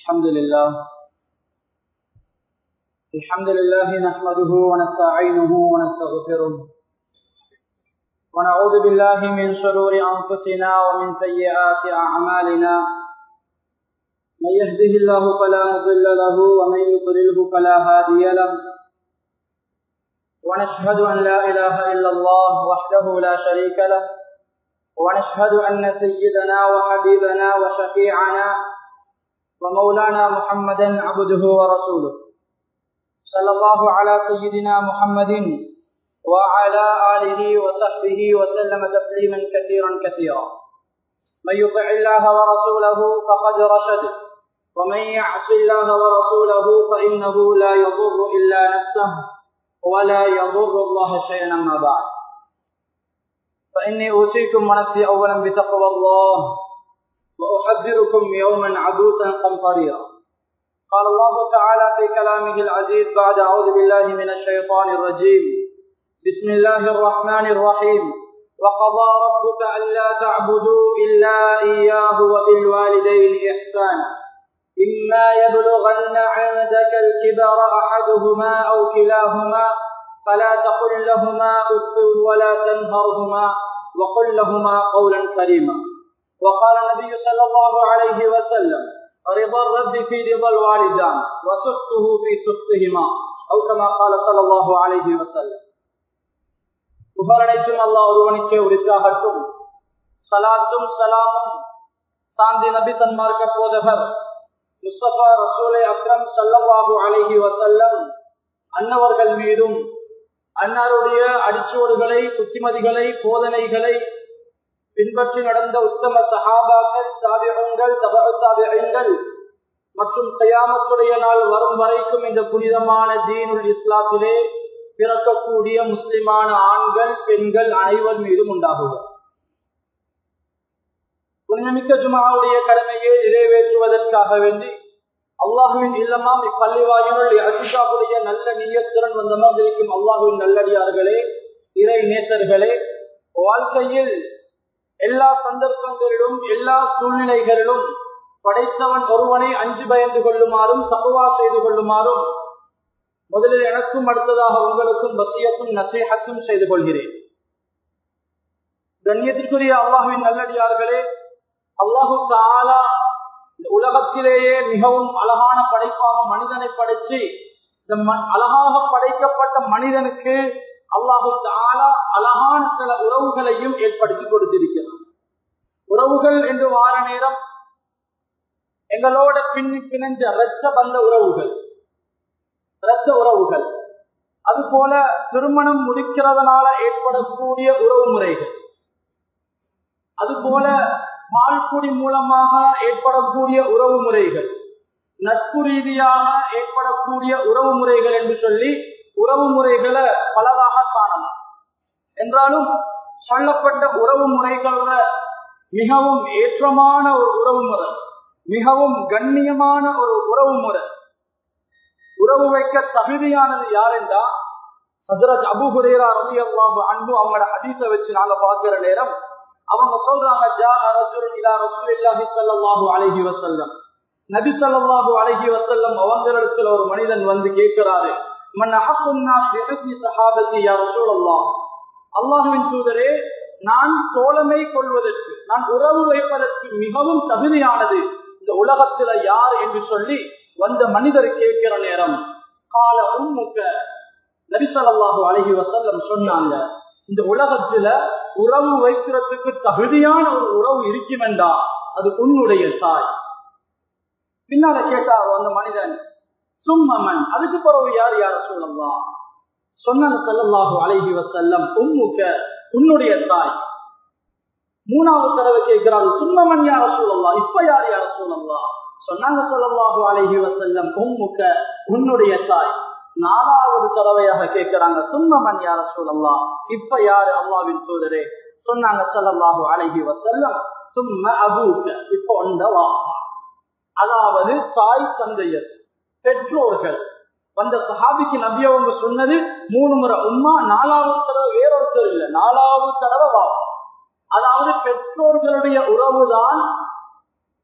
الحمد لله الحمد لله نحمده ونستعينه ونستغفره ونعوذ بالله من شرور أنفسنا ومن سيئات أعمالنا من يهده الله فلا مضل له ومن يضلله فلا هادي له ونشهد أن لا إله إلا الله وحده لا شريك له ونشهد أن سيدنا وحبيبنا وشفيعنا ومولانا محمدا عبده ورسوله صلى الله على سيدنا محمد وعلى آله وصحبه وسلم تسليما كثيرا كثيرا من يطع الله ورسوله فقد رشد ومن يعص الله ورسوله فإنه لا يضر إلا نفسه ولا يضر الله شيئا ما بعد فإني أوصيكم ونفسي أولا بتقوى الله وأحذركم يوما عبوسا قمطريرا قال الله تعالى في كلامه العزيز بعد أعوذ بالله من الشيطان الرجيم بسم الله الرحمن الرحيم وقضى ربك ألا تعبدوا إلا إياه وبالوالدين إحسانا إما يبلغن عندك الكبر أحدهما أو كلاهما فلا تقل لهما أف ولا تنهرهما وقل لهما قولا كريما وقال النبي صلى الله عليه وسلم رضا الرب في رضا الوالدان وسخطه في سخطهما أو كما قال صلى الله عليه وسلم புகழனைத்தும் அல்லா ஒருவனுக்கே உரித்தாகட்டும் சலாத்தும் சலாமும் சாந்தி நபி தன்மார்க்க போதகர் முஸ்தபா ரசூலை அக்ரம் சல்லவாபு அழகி வசல்லம் அன்னவர்கள் மீதும் அன்னாருடைய அடிச்சோடுகளை புத்திமதிகளை போதனைகளை பின்பற்றி நடந்த உத்தம சகாபாக்கள் தாபியங்கள் தபக தாபியங்கள் மற்றும் கயாமத்துடைய நாள் வரும் வரைக்கும் இந்த புனிதமான தீனுல் இஸ்லாத்திலே பிறக்கக்கூடிய முஸ்லிமான ஆண்கள் பெண்கள் அனைவர் மீதும் உண்டாகுவர் புனிதமிக்க ஜுமாவுடைய கடமையை நிறைவேற்றுவதற்காக வேண்டி அல்லாஹுவின் இல்லமாம் இப்பள்ளி வாயினுள் அசிஷாவுடைய நல்ல நீயத்துடன் வந்த மாதிரிக்கும் அல்லாஹுவின் நல்லடியார்களே இறை நேசர்களே வாழ்க்கையில் எல்லா சந்தர்ப்பங்களிலும் எல்லா சூழ்நிலைகளிலும் படைத்தவன் ஒருவனை அஞ்சு பயந்து கொள்ளுமாறும் தப்புவா செய்து கொள்ளுமாறும் முதலில் எனக்கும் அடுத்ததாக உங்களுக்கும் வசியத்தும் நசீகத்தும் செய்து கொள்கிறேன் கண்ணியத்திற்குரிய அல்லாஹுவின் நல்லடியார்களே அல்லாஹு தாலா இந்த உலகத்திலேயே மிகவும் அழகான படைப்பாக மனிதனை படைச்சு இந்த அழகாக படைக்கப்பட்ட மனிதனுக்கு அல்லாஹு தாலா அழகான சில உறவுகளையும் ஏற்படுத்தி கொடுத்திருக்கிறார் உறவுகள் என்று வார நேரம் எங்களோட பின்னி பிணைஞ்ச இரத்த பந்த உறவுகள் இரத்த உறவுகள் அது போல திருமணம் முடிக்கிறதுனால ஏற்படக்கூடிய உறவு முறைகள் அது போல பால்குடி மூலமாக ஏற்படக்கூடிய உறவு முறைகள் நட்பு ரீதியாக ஏற்படக்கூடிய உறவு முறைகள் என்று சொல்லி உறவு முறைகளை பலதாக காணலாம் என்றாலும் சொல்லப்பட்ட உறவு முறைகளோட மிகவும் ஏற்றமான ஒரு உறவு முறை மிகவும் கண்ணியமான ஒரு உறவு முறை உறவு வைக்க தகுதியானது யார் என்றா ஹசரத் அபு ஹுரேரா ரவி அல்லாஹு அன்பு அவங்களோட ஹதீஸ வச்சு நாங்க பாக்குற நேரம் அவங்க சொல்றாங்க ஜா ரசூல் இலா ரசூலில்லாஹி ஸல்லல்லாஹு அலைஹி வஸல்லம் நபி ஸல்லல்லாஹு அலைஹி வஸல்லம் அவங்களிடத்துல ஒரு மனிதன் வந்து கேட்கிறாரு மன் அஹக்குன் நாஸ் பிஹஸ்னி ஸஹாபதி யா ரசூலல்லாஹ் அல்லாஹ்வின் தூதரே நான் தோழமை கொள்வதற்கு நான் உறவு வைப்பதற்கு மிகவும் தகுதியானது இந்த உலகத்துல யார் என்று சொல்லி வந்த மனிதர் கேட்கிற நேரம் கால உம்முக்க நபிசல்லாஹு அழகி வசல்லம் சொன்னாங்க இந்த உலகத்துல உறவு வைக்கிறதுக்கு தகுதியான ஒரு உறவு இருக்குமெண்டா அது உன்னுடைய தாய் பின்னால கேட்டார் அந்த மனிதன் சும்மமன் அதுக்கு பிறகு யார் யார சொல்லலாம் சொன்ன செல்லல்லாஹு அழகி வசல்லம் உம்முக்க உன்னுடைய தாய் மூணாவது தடவை கேட்கிறாரு சும்மமன் யார சொல்லலாம் இப்ப யார் யார சொல்லலாம் சொன்னாங்க சொல்லல்லாஹு அழகி வசல்லம் உம்முக்க உன்னுடைய தாய் நாலாவது தடவையாக கேட்கிறாங்க சும்மமன் யார சொல்லலாம் இப்ப யாரு அல்லாவின் தூதரே சொன்னாங்க சொல்லல்லாஹு அழகி வசல்லம் சும்ம அபூக்க இப்ப ஒன்றவா அதாவது தாய் தந்தையர் பெற்றோர்கள் வந்த சஹாபிக்கு நபி அவங்க சொன்னது மூணு முறை உம்மா நாலாவது தடவை வேறொருத்தர் இல்லை நாலாவது தடவை வா அதாவது பெற்றோர்களுடைய உறவுதான்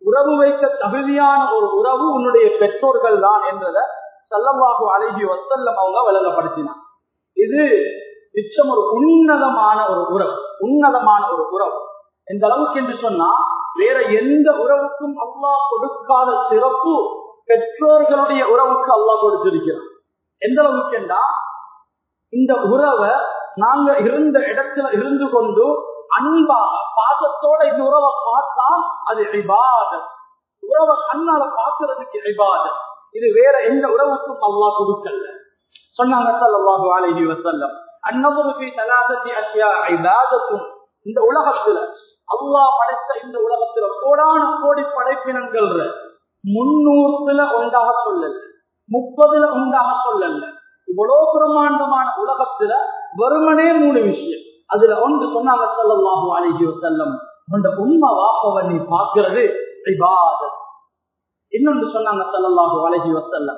உறவு வைக்க தகுதியான ஒரு உறவு உன்னுடைய பெற்றோர்கள் தான் என்றத சல்லல்லாஹு அழகி வசல்லம் அவங்க விளங்கப்படுத்தினார் இது நிச்சயம் ஒரு உன்னதமான ஒரு உறவு உன்னதமான ஒரு உறவு எந்த அளவுக்கு என்று சொன்னா வேற எந்த உறவுக்கும் அல்லாஹ் கொடுக்காத சிறப்பு பெற்றோர்களுடைய உறவுக்கு அல்லாஹ் கொடுத்திருக்கிறான் எந்த அளவுக்கு என்றா இந்த உறவை நாங்க இருந்த இடத்துல இருந்து கொண்டு அன்பாக பாசத்தோட இந்த உறவை பார்த்தா அது இபாதத் உறவை கண்ணால பார்க்கறதுக்கு இபாதத் இது வேற எந்த உறவுக்கும் அல்லாஹ் கொடுக்கல சொன்னாங்க ஸல்லல்லாஹு அலைஹி வஸல்லம் அன்னபுரு ஃபீ தலாதத்தி அஷ்யா இபாதத்தும் இந்த உலகத்துல அல்லாஹ் படைச்ச இந்த உலகத்துல கோடான கோடி படைப்பினங்கள் முன்னூறுல ஒன்றாக சொல்லல முப்பதுல ஒன்றாக சொல்லல இவ்வளவு பிரமாண்டமான உலகத்துல வெறுமனே மூணு விஷயம் அதுல ஒன்று சொன்னாங்க ஸல்லல்லாஹு அலைஹி வஸல்லம் உண்ட உண்மை வாப்பவ நீ பார்க்கிறது இபாதத் இன்னொன்று சொன்னாங்க ஸல்லல்லாஹு அலைஹி வஸல்லம்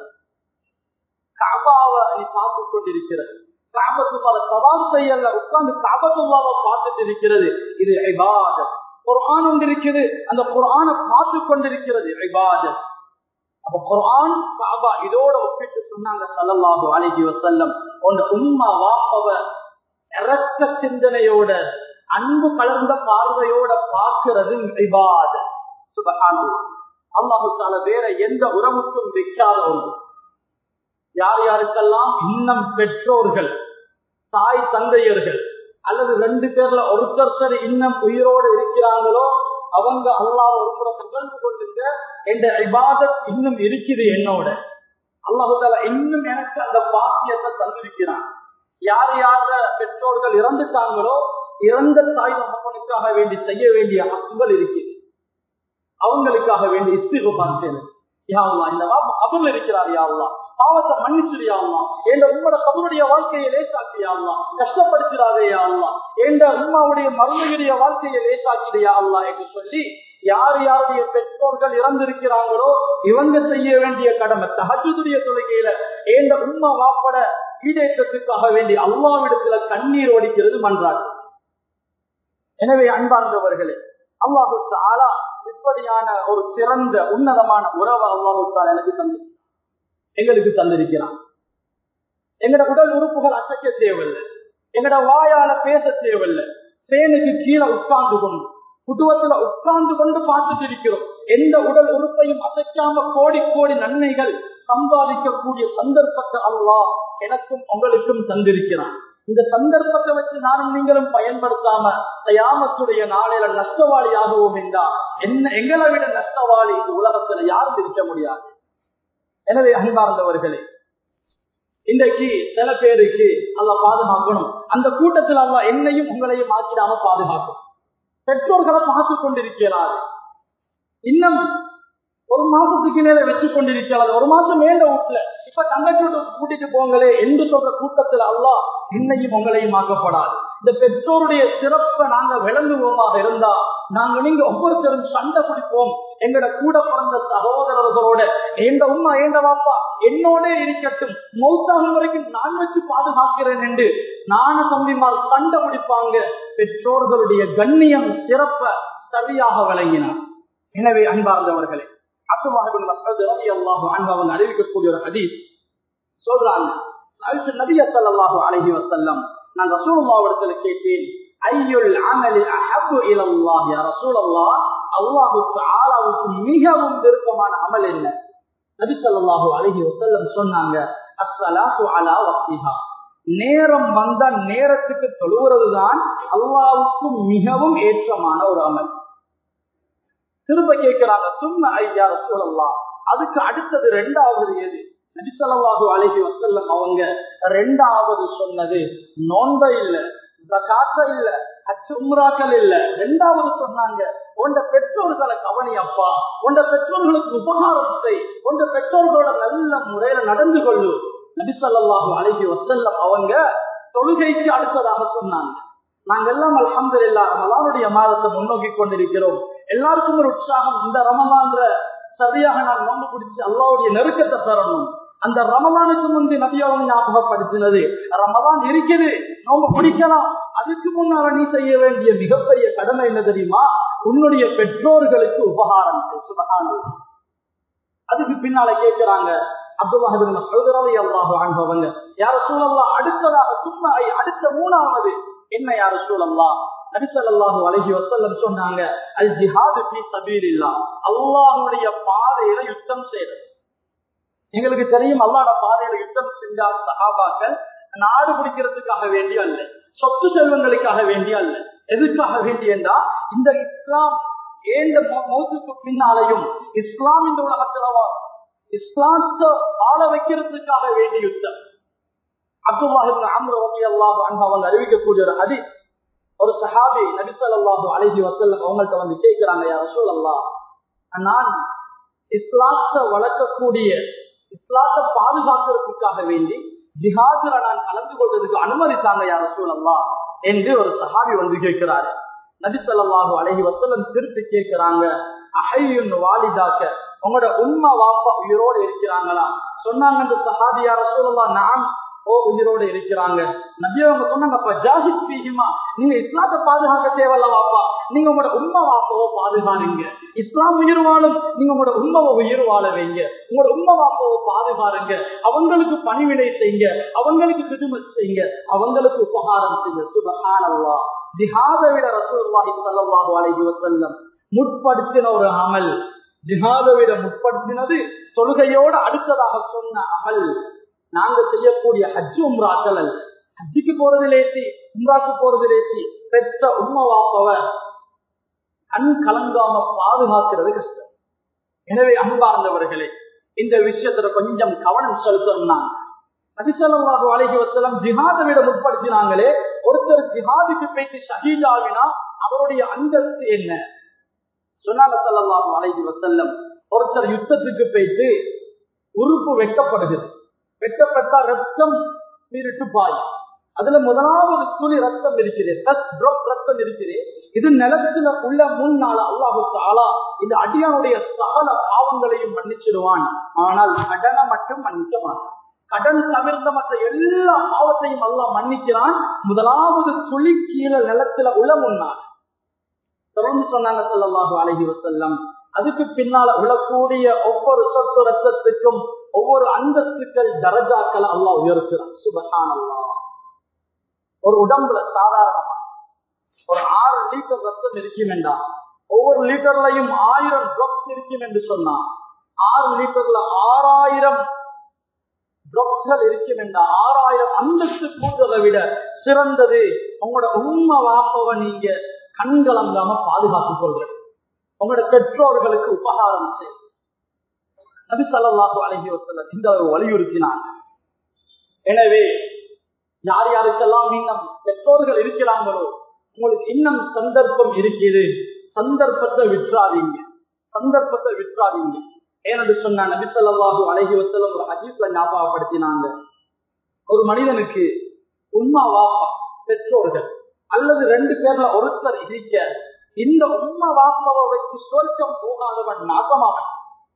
கஅபாவை நீ பார்த்து கொண்டிருக்கிறது காபத்துல்லால சவால் செய்யல உட்கார்ந்து காபத்துல்லாவை பார்த்துட்டு இருக்கிறது இது இபாதத் குர்ஆன் ஒன்று இருக்குது அந்த குர்ஆனை பார்த்து கொண்டிருக்கிறது இபாதத் அப்ப குர்ஆன் காபா இதோட ஒப்பிட்டு சொன்னாங்க ஸல்லல்லாஹு அலைஹி வஸல்லம் உன் உம்மா வாப்பவ இரக்க சிந்தனையோட அன்பு கலந்த பார்வையோட பார்க்கிறது இபாதத் சுபஹானல்லாஹ் அல்லாஹு தஆலா வேற எந்த உறவுக்கும் வைக்காத ஒன்று யார் யாருக்கெல்லாம் இன்னும் பெற்றோர்கள் தாய் தந்தையர்கள் அல்லது ரெண்டு பேர்ல ஒருத்தர் சரி இன்னும் உயிரோடு இருக்கிறாங்களோ அவங்க அல்லாஹ் ஒரு முறை புகழ்ந்து கொண்டுங்க என்ற இபாதத் இன்னும் இருக்குது என்னோட அல்லாஹால இன்னும் எனக்கு அந்த பாக்கியத்தை தந்திருக்கிறான் யார் யார பெற்றோர்கள் இறந்துட்டாங்களோ இறந்த தாய் தகப்பனுக்காக வேண்டி செய்ய வேண்டிய ஹக்குகள் இருக்குது அவங்களுக்காக வேண்டி இஸ்திகு பார்த்தேன் யாவ்லா இந்த வாப்பா கபூர்ல இருக்கிறார் யாவ்லா பாவத்தை மன்னிச்சிடியாவா என்ற உங்களோட கபருடைய வாழ்க்கையை லேசாக்கியாவா கஷ்டப்படுத்திடாதே யாவா என்ற உமாவுடைய மருமையுடைய வாழ்க்கையை லேசாக்கிடையா அல்லா என்று சொல்லி யார் யாருடைய பெற்றோர்கள் இறந்திருக்கிறாங்களோ இவங்க செய்ய வேண்டிய கடமை தகஜுடைய தொழுகையில ஏந்த உம்மா வாப்பட ஈடேற்றத்துக்காக வேண்டி அல்லாவிடத்துல கண்ணீர் ஓடிக்கிறது மன்றாடு எனவே அன்பார்ந்தவர்களே அல்லாஹு ஆலா இப்படியான ஒரு சிறந்த உன்னதமான உறவை அல்லாஹு எனக்கு தந்து எங்களுக்கு தந்திருக்கிறான் எங்கட உடல் உறுப்புகள் அசைக்க தேவையில்லை எங்கட வாயால பேச தேவையில்லை தேனுக்கு கீழே உட்கார்ந்து கொண்டு குடும்பத்துல உட்கார்ந்து கொண்டு பார்த்துட்டு இருக்கிறோம் எந்த உடல் உறுப்பையும் அசைக்காம கோடி கோடி நன்மைகள் சம்பாதிக்கக்கூடிய சந்தர்ப்பத்தை அல்லாஹ் எனக்கும் உங்களுக்கும் தந்திருக்கிறான் இந்த சந்தர்ப்பத்தை வச்சு நானும் நீங்களும் பயன்படுத்தாம தயாமத்துடைய நாளையில நஷ்டவாளி ஆகுவோம் என்றா என்ன எங்களை விட நஷ்டவாளி இந்த உலகத்துல யாரும் இருக்க முடியாது எனவே அன்பார்ந்தவர்களே இன்றைக்கு சில பேருக்கு அல்ல பாதுகாக்கணும் அந்த கூட்டத்தில் அல்ல என்னையும் உங்களையும் ஆக்கிடாம பாதுகாக்கும் பெற்றோர்களை பார்த்து கொண்டிருக்கிறார் இன்னும் ஒரு மாசத்துக்கு மேல வச்சு கொண்டிருக்கிறார் ஒரு மாசம் மேல வீட்டுல இப்ப தங்கச்சி கூட்டிட்டு போங்களே என்று சொல்ற கூட்டத்தில் அல்லா இன்னையும் உங்களையும் ஆக்கப்படாது இந்த பெற்றோருடைய சிறப்பை நாங்க விளங்குவோமாக இருந்தா நாங்க நீங்க ஒவ்வொருத்தரும் சண்டை பிடிப்போம் எங்கட கூட பிறந்த சகோதரர்களோட எந்த உண்மை ஏண்ட வாப்பா என்னோட இருக்கட்டும் மௌத்தாகும் வரைக்கும் நான் வச்சு பாதுகாக்கிறேன் என்று நான தம்பிமார் சண்டை பிடிப்பாங்க பெற்றோர்களுடைய கண்ணியம் சிறப்ப சரியாக விளங்கினார் எனவே அன்பார்ந்தவர்களே அப்துல்லாஹிபின் மஸ்ஊத் ரலியல்லாஹு அன்ஹு அவங்க அறிவிக்கக்கூடிய ஒரு ஹதீஸ் சொல்றாங்க அடுத்து நபிய ஸல்லல்லாஹு அலைஹி வஸல்லம் நான் ரசூலுல்லாஹ்விடத்துல கேட்டேன் ஐயுல் அமலி அஹப்பு இலல்லாஹ் யா ரசூலல்லாஹ் அல்லாஹ் தஆலாவுக்கு மிகவும் விருப்பமான அமல் என்ன நபி ஸல்லல்லாஹு அலைஹி வஸல்லம் சொன்னாங்க அஸ்ஸலாத்து அலா வக்திஹா நேரம் வந்த நேரத்துக்கு தொழுகிறதுதான் அல்லாவுக்கு மிகவும் ஏற்றமான ஒரு அமல் திரும்ப கேட்கிறாங்க சும்மா ஐயா ரசூலல்லா அதுக்கு அடுத்தது ரெண்டாவது எது நபிசல்லாஹு அழகி வசல்லம் அவங்க ரெண்டாவது சொன்னது நோன்ப இல்ல காத்த இல்ல அச்சு உம்ராக்கள் இல்ல ரெண்டாவது சொன்னாங்க உண்ட பெற்றோர்களை கவனி அப்பா உண்ட பெற்றோர்களுக்கு உபகாரம் செய் உண்ட பெற்றோர்களோட நல்ல முறையில நடந்து கொள்ளு நபிசல்லாஹு அழகி வசல்லம் அவங்க தொழுகைக்கு அடுத்ததாக சொன்னாங்க நாங்க எல்லாம் அலமது இல்லா ரமலானுடைய மாதத்தை முன்னோக்கி கொண்டிருக்கிறோம் எல்லாருக்கும் ஒரு உற்சாகம் இந்த ரமலான்ற சரியாக நான் நோம்பு பிடிச்சு அல்லாவுடைய நெருக்கத்தை பெறணும் அந்த ரமலானுக்கு முந்தி நபியாவும் ஞாபகப்படுத்தினது ரமலான் இருக்குது நோம்பு பிடிக்கலாம் அதுக்கு முன்னால நீ செய்ய வேண்டிய மிகப்பெரிய கடமை என்ன தெரியுமா உன்னுடைய பெற்றோர்களுக்கு உபகாரம் செய் சுபகானம் அதுக்கு பின்னால கேட்கிறாங்க அப்துல்லாஹிபின் மஸ்ஊத் ரலியல்லாஹு அன்ஹு அவங்க யார சூழல்லா அடுத்ததாக சும்மா அடுத்த மூணாவது என்ன யார சூழல்லா நபி ஸல்லல்லாஹு அலைஹி வஸல்லம் சொன்னாங்க அல் ஜிஹாது ஃபீ சபீலில்லாஹ் அல்லாஹ்வுடைய பாதையில யுத்தம் செய்யறது எங்களுக்கு தெரியும் அல்லாஹ்வோட பாதையில யுத்தம் செஞ்ச சஹாபாக்கள் நாடு பிடிக்கிறதுக்காக வேண்டிய அல்ல சொத்து செல்வங்களுக்காக வேண்டிய அல்ல எதுக்காக வேண்டிய என்றா இந்த இஸ்லாம் ஏந்த மௌத்துக்கு பின்னாலையும் இஸ்லாம் இந்த உலகத்துல வாழும் இஸ்லாத்தை வாழ வைக்கிறதுக்காக வேண்டிய யுத்தம் அப்துல்லாஹிபின் அம்ரு ரபி அல்லாஹ் அவங்க அறிவிக்கக்கூடிய ஒரு ஹதி ஒரு சஹாபி நபிசல்லாஹு அலஹி வசல்லம் அவங்கள்ட்ட வந்து கேட்கிறாங்க யார் ரசூல் அல்லா நான் இஸ்லாத்தை வளர்க்கக்கூடிய இஸ்லாத்தை பாதுகாக்கிறதுக்காக வேண்டி ஜிஹாதுல நான் கலந்து கொள்றதுக்கு அனுமதித்தாங்க யார் ரசூல் அல்லா என்று ஒரு சஹாபி வந்து கேட்கிறாரு நபி சொல்லாஹு அலஹி வசல்லம் திருப்பி கேட்கிறாங்க அஹையுன் வாலிதாக்க உங்களோட உண்மை வாப்பா உயிரோடு இருக்கிறாங்களா சொன்னாங்க இந்த சஹாபியா ரசூலல்லா நான் ஓ உயிரோடு இருக்கிறாங்க நபி அவங்க சொன்னாங்க ஜாஹித் பீகிமா நீங்க இஸ்லாத்தை பாதுகாக்க தேவையில்ல வாப்பா நீங்க உங்களோட உண்மை வாப்பாவோ பாதுகாருங்க இஸ்லாம் உயிர் வாழும் நீங்க உங்களோட உண்மையை உயிர் வாழ வைங்க உங்களோட உண்மை வாப்பாவோ பாதுகாருங்க அவங்களுக்கு பணிவிடை செய்யுங்க அவங்களுக்கு கிதுமத் செய்யுங்க அவங்களுக்கு உபகாரம் செய்யுங்க சுபஹானல்லா ஜிஹாதை விட ரசூலுல்லாஹி ஸல்லல்லாஹு அலைஹி வஸல்லம் முற்படுத்தின ஒரு அமல் ஜிஹாதை விட முற்படுத்தினது தொழுகையோட அடுத்ததாக சொன்ன அமல் நாங்க செய்யக்கூடிய ஹஜ் உம்ராக்கள் அல்ல ஹஜ்ஜுக்கு போறது லேசி உம்ராக்கு போறது லேசி பெற்ற உண்மை வாப்பவ கண் கலங்காம பாதுகாக்கிறது கஷ்டம் எனவே அன்பார்ந்தவர்களே இந்த விஷயத்துல கொஞ்சம் கவனம் செலுத்தணும்னா நபிசல்லாஹு அழகி வசலம் ஜிஹாதை விட முற்படுத்தினாங்களே ஒருத்தர் ஜிஹாதுக்கு போயிட்டு ஷஹீதாவினா அவருடைய அந்தஸ்து என்ன சொன்னாங்க சல்லாஹு அழகி வசல்லம் ஒருத்தர் யுத்தத்துக்கு போயிட்டு உறுப்பு வெட்டப்படுகிறது வெட்டப்பட்டா ரத்தம் மீறிட்டு பாய் அதுல முதலாவது துளி ரத்தம் இருக்கிறது ரத்தம் இருக்கிறது இது நிலத்துல உள்ள முன்னால அல்லாஹு ஆளா இந்த அடியானுடைய சகல பாவங்களையும் மன்னிச்சிடுவான் ஆனால் கடனை மட்டும் மன்னிக்க மாட்டான் கடன் தவிர்த்த மற்ற எல்லா பாவத்தையும் அல்லாஹ் மன்னிக்கிறான் முதலாவது துளி கீழே நிலத்துல உள்ள முன்னாள் தொடர்ந்து சொன்னாங்க சொல்லலாக அழகி வசல்லம் அதுக்கு பின்னால உள்ளக்கூடிய ஒவ்வொரு சொட்டு ரத்தத்துக்கும் ஒவ்வொரு அந்தஸ்துக்கள் தரஜாக்களை அல்லா உயர்த்துறான் சுபகான் அல்லா ஒரு உடம்புல சாதாரணமா ஒரு ஆறு லிட்டர் ரத்தம் இருக்கும் என்றா ஒவ்வொரு லிட்டர்லையும் ஆயிரம் ட்ரப்ஸ் இருக்கும் என்று சொன்னா ஆறு லிட்டர்ல ஆறாயிரம் ட்ரப்ஸ்கள் இருக்கும் என்றா ஆறாயிரம் அந்தஸ்து கூட்டதை விட சிறந்தது உங்களோட உண்மை வாப்பவ நீங்க கண்கலங்காம பாதுகாத்துக் கொள்றது உங்களோட பெற்றோர்களுக்கு உபகாரம் செய் நபி சல்லாஹு அலஹி வசல்லம் இந்த வலியுறுத்தினாங்க எனவே யார் யாருக்கெல்லாம் இன்னும் பெற்றோர்கள் இருக்கிறாங்களோ உங்களுக்கு இன்னும் சந்தர்ப்பம் இருக்குது சந்தர்ப்பத்தை விற்றாதீங்க சந்தர்ப்பத்தை விற்றாதீங்க ஏனென்று சொன்னா நபி சொல்லாஹு அலஹி வசல்லம் ஒரு ஹதீஸ்ல ஞாபகப்படுத்தினாங்க ஒரு மனிதனுக்கு உம்மா வாப்பா பெற்றோர்கள் அல்லது ரெண்டு பேர்ல ஒருத்தர் இருக்க இந்த உண்மை வாப்பவை வச்சு சொர்க்கம் போகாதவன் நாசமாவன்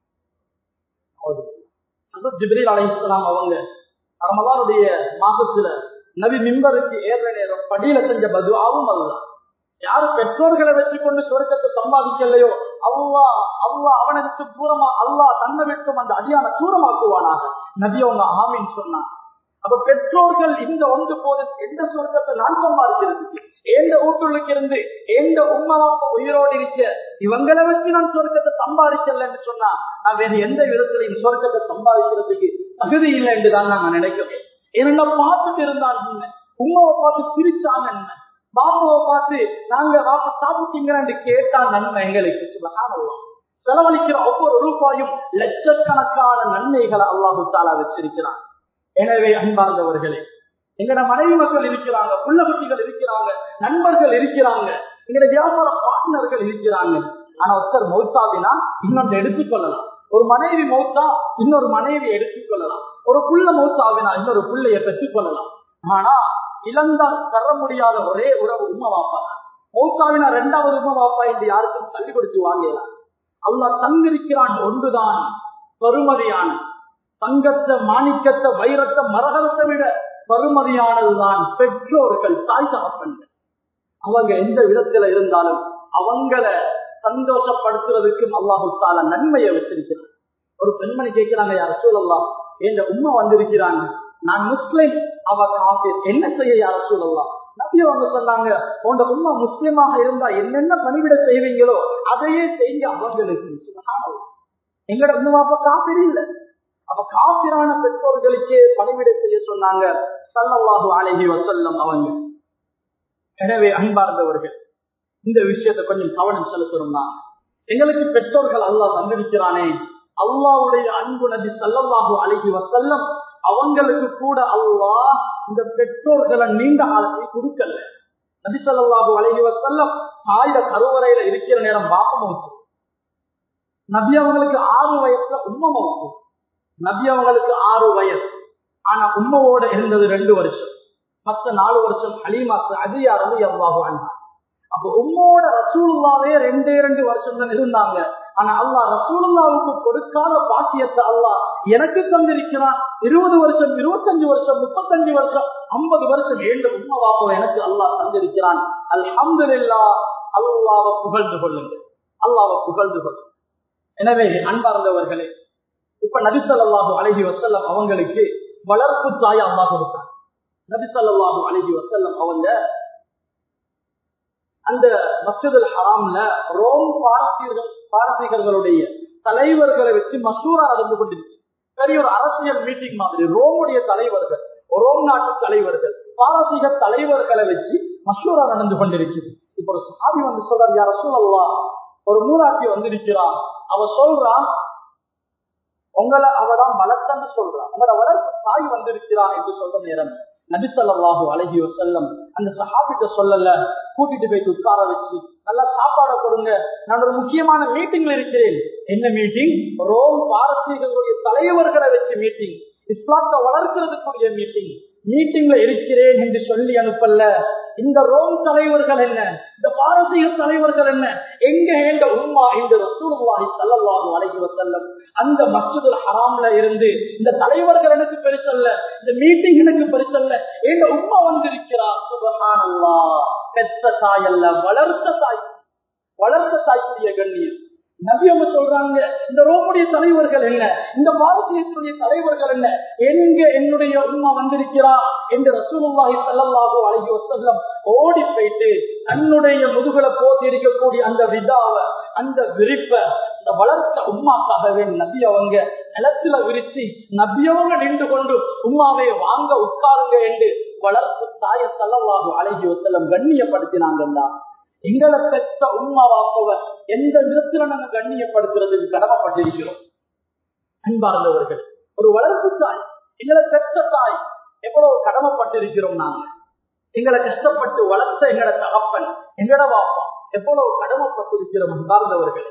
ஜிப்ரீல் அலைஹிஸ்லாம் அவங்க ரமலானுடைய மாசத்துல நபி மிம்பருக்கு ஏற நேரம் படியில செஞ்ச பதுவாவும் அதுதான் யாரு பெற்றோர்களை வச்சுக்கொண்டு சொர்க்கத்தை சம்பாதிக்கலையோ அல்லா அல்லா அவனை விட்டு தூரமா அல்லா தன்னை விட்டும் அந்த அடியான தூரமாக்குவானாக நபி அவங்க ஆமின்னு சொன்னான் அப்ப பெற்றோர்கள் இந்த ஒன்று போது எந்த சொர்க்கத்தை நான் சம்பாதிக்கிறதுக்கு எந்த வீட்டுள்ளுக்கு இருந்து எந்த உண்மாவாப்ப உயிரோடு இருக்க இவங்களை வச்சு நான் சொர்க்கத்தை சம்பாதிக்கலன்னு சொன்னா நான் வேற எந்த விதத்திலையும் சொர்க்கத்தை சம்பாதிக்கிறதுக்கு தகுதி இல்லை என்றுதான் நாங்க நினைக்கிறோம் என்ன பார்த்துட்டு இருந்தான் உமாவை பார்த்து சிரிச்சாங்க என்ன பாப்பாவை பார்த்து நாங்க பாப்பா சாப்பிட்டீங்கன்னு கேட்டா நன்மை எங்களுக்கு சுபகானல்லாம் செலவழிக்கிற ஒவ்வொரு ரூபாயும் லட்சக்கணக்கான நன்மைகளை அல்லாஹு தாலா வச்சிருக்கிறான் எனவே அன்பார்ந்தவர்களே எங்கட மனைவி மக்கள் இருக்கிறாங்க புள்ள குட்டிகள் இருக்கிறாங்க நண்பர்கள் இருக்கிறாங்க எங்கட வியாபார பார்ட்னர்கள் இருக்கிறாங்க ஆனா ஒருத்தர் மௌத்தாவினா இன்னொன்று எடுத்துக்கொள்ளலாம் ஒரு மனைவி மௌத்தா இன்னொரு மனைவி எடுத்துக்கொள்ளலாம் ஒரு புள்ள மௌத்தாவினா இன்னொரு புள்ளைய பெற்றுக்கொள்ளலாம் ஆனா இழந்தால் தர முடியாத ஒரே உறவு உண்மை வாப்பா மௌத்தாவினா இரண்டாவது உண்மை வாப்பா என்று யாருக்கும் சொல்லிக் கொடுத்து வாங்கலாம் அல்லா தந்திருக்கிறான் ஒன்றுதான் பெருமதியான தங்கத்தை மாணிக்கத்தை வைரத்தை மரகரத்தை விட பருமதியானதுதான் பெற்றோர்கள் தாய் தகப்பன்கள் அவங்க எந்த விதத்துல இருந்தாலும் அவங்கள சந்தோஷப்படுத்துறதுக்கும் அல்லாஹு தாலா நன்மையை வச்சிருக்கிறான் ஒரு பெண்மணி கேட்கிறாங்க யார சூழல்லாம் என்ற உண்மை வந்திருக்கிறாங்க நான் முஸ்லிம் அவ காஃபிர் என்ன செய்ய யார சூழல்லாம் நபி அவங்க சொன்னாங்க உங்க உண்மை முஸ்லிமாக இருந்தா என்னென்ன பணிவிட செய்வீங்களோ அதையே செய்ய அவங்களுக்கு சுபஹானல்லாஹ். எங்கட உண்மை அப்ப காப்பீடு இல்லை அப்ப காப்பிரான பெற்றோர்களுக்கு பணிவிட செய்ய சொன்னாங்க சல்லல்லாஹு அலைஹி வஸல்லம் அவங்க எனவே அன்பார்ந்தவர்கள் இந்த விஷயத்தை கொஞ்சம் கவனம் செலுத்தணும்னா எங்களுக்கு பெற்றோர்கள் அல்லாஹ் தந்திருக்கிறானே அல்லாஹ்வுடைய அன்பு நபி சல்லல்லாஹு அலைஹி வஸல்லம் அவங்களுக்கு கூட அல்லாஹ் இந்த பெற்றோர்களை நீண்ட காலத்தை கொடுக்கல நபி ஸல்லல்லாஹு அலைஹி வஸல்லம் தாயில கருவறையில இருக்கிற நேரம் பாப்ப மௌத்து நபி அவங்களுக்கு ஆறு வயசுல உண்மை மௌத்து நபி அவங்களுக்கு ஆறு வயசு ஆனா உண்மையோட இருந்தது ரெண்டு வருஷம் மத்த நாலு வருஷம் ஹலீமாக்கு அதியா வந்து எவ்வாறு அப்ப உம்மோட ரசூலுல்லாவே ரெண்டே ரெண்டு வருஷம் தான் இருந்தாங்க ஆனா அல்லாஹ் ரசூலுல்லாவுக்கு கொடுக்காத பாக்கியத்தை அல்லாஹ் எனக்கு தந்திருக்கிறான் இருபது வருஷம் இருபத்தஞ்சு வருஷம் முப்பத்தஞ்சு வருஷம் ஐம்பது வருஷம் ஏழு உண்மை வாப்பவை எனக்கு அல்லாஹ் தந்திருக்கிறான் அல்ஹம்துலில்லா அல்லாவை புகழ்ந்து கொள்ளுங்க அல்லாவை புகழ்ந்து கொள்ளுங்க எனவே அன்பார்ந்தவர்களே இப்ப நபிசல்லாஹு அழகி வசல்லம் அவங்களுக்கு வளர்ப்பு தாய் அம்மா கொடுத்தாங்க நபிசல்லாஹு அழகி வசல்லம் அவங்க அந்த மஸ்ஜிதுல் ஹராம்ல ரோம் பாரசீகர்கள் பாரசீகர்களுடைய தலைவர்களை வச்சு மசூரா நடந்து கொண்டிருக்கு பெரிய ஒரு அரசியல் மீட்டிங் மாதிரி ரோமுடைய தலைவர்கள் ரோம் நாட்டு தலைவர்கள் பாரசீக தலைவர்களை வச்சு மசூரா நடந்து கொண்டிருக்குது இப்ப ஒரு சாதி வந்து சொல்றாரு யார சொல்லலாம் ஒரு மூலாட்டி வந்திருக்கிறான் அவ சொல்றான் உங்களை அவதான் வளர்த்தன்னு சொல்றான் உங்களோட வளர்ப்பு தாய் வந்திருக்கிறான் என்று சொல்ற நேரம் நபிசல்லாஹு அழகி செல்லம் அந்த சஹாபிட்ட சொல்லல கூட்டிட்டு போய் உட்கார வச்சு நல்லா சாப்பாடை கொடுங்க நான் ஒரு முக்கியமான மீட்டிங்ல இருக்கிறேன் என்ன மீட்டிங் ரோம் பாரசீகர்களுடைய தலைவர்களை வச்சு மீட்டிங் இஸ்லாத்தை வளர்க்கிறதுக்குரிய மீட்டிங் மீட்டிங்ல இருக்கிறேன் என்று சொல்லி அனுப்பல இந்த ரோம் தலைவர்கள் என்ன இந்த பாரசீக தலைவர்கள் என்ன எங்க ஏண்ட உம்மா இந்த ரசூலுல்லாஹி ஸல்லல்லாஹு அலைஹி வஸல்லம் அந்த மஸ்ஜிதுல் ஹராம்ல இருந்து இந்த தலைவர்கள் எனக்கு பெருசல்ல இந்த மீட்டிங் எனக்கு பெருசல்ல எங்க உம்மா வந்திருக்கிறார் சுபஹானல்லாஹ் பெத்த தாய் அல்ல வளர்த்த தாய் வளர்த்த தாய்க்குரிய கண்ணியம் நபி அவங்க சொல்றாங்க இந்த ரோமுடைய தலைவர்கள் என்ன இந்த பாரதியத்துடைய தலைவர்கள் என்ன எங்க என்னுடைய உண்மை வந்திருக்கிறா என்று ரசூலுல்லாஹி ஸல்லல்லாஹு அலைஹி வஸல்லம் ஓடி போயிட்டு தன்னுடைய முதுகுல போத்தி இருக்கக்கூடிய அந்த விதாவ அந்த விரிப்ப இந்த வளர்த்த உம்மாக்காகவே நபி அவங்க நிலத்துல விரிச்சு நபியவங்க நின்று கொண்டு உம்மாவை வாங்க உட்காருங்க என்று வளர்ப்பு தாய ஸல்லல்லாஹு அலைஹி வஸல்லம் கண்ணியப்படுத்தினாங்கண்டா எங்களை பெற்ற உண்மை வாப்பவ எந்த விதத்துல நாங்க கண்ணியப்படுத்துறதுக்கு கடமைப்பட்டிருக்கிறோம் அன்பார்ந்தவர்கள் ஒரு வளர்ப்பு தாய் எங்களை பெற்ற தாய் எவ்வளவு கடமைப்பட்டிருக்கிறோம் நாங்க எங்களை கஷ்டப்பட்டு வளர்த்த எங்களோட தகப்பன் எங்களோட வாப்பா எவ்வளவு கடமைப்பட்டிருக்கிறோம் அன்பார்ந்தவர்கள்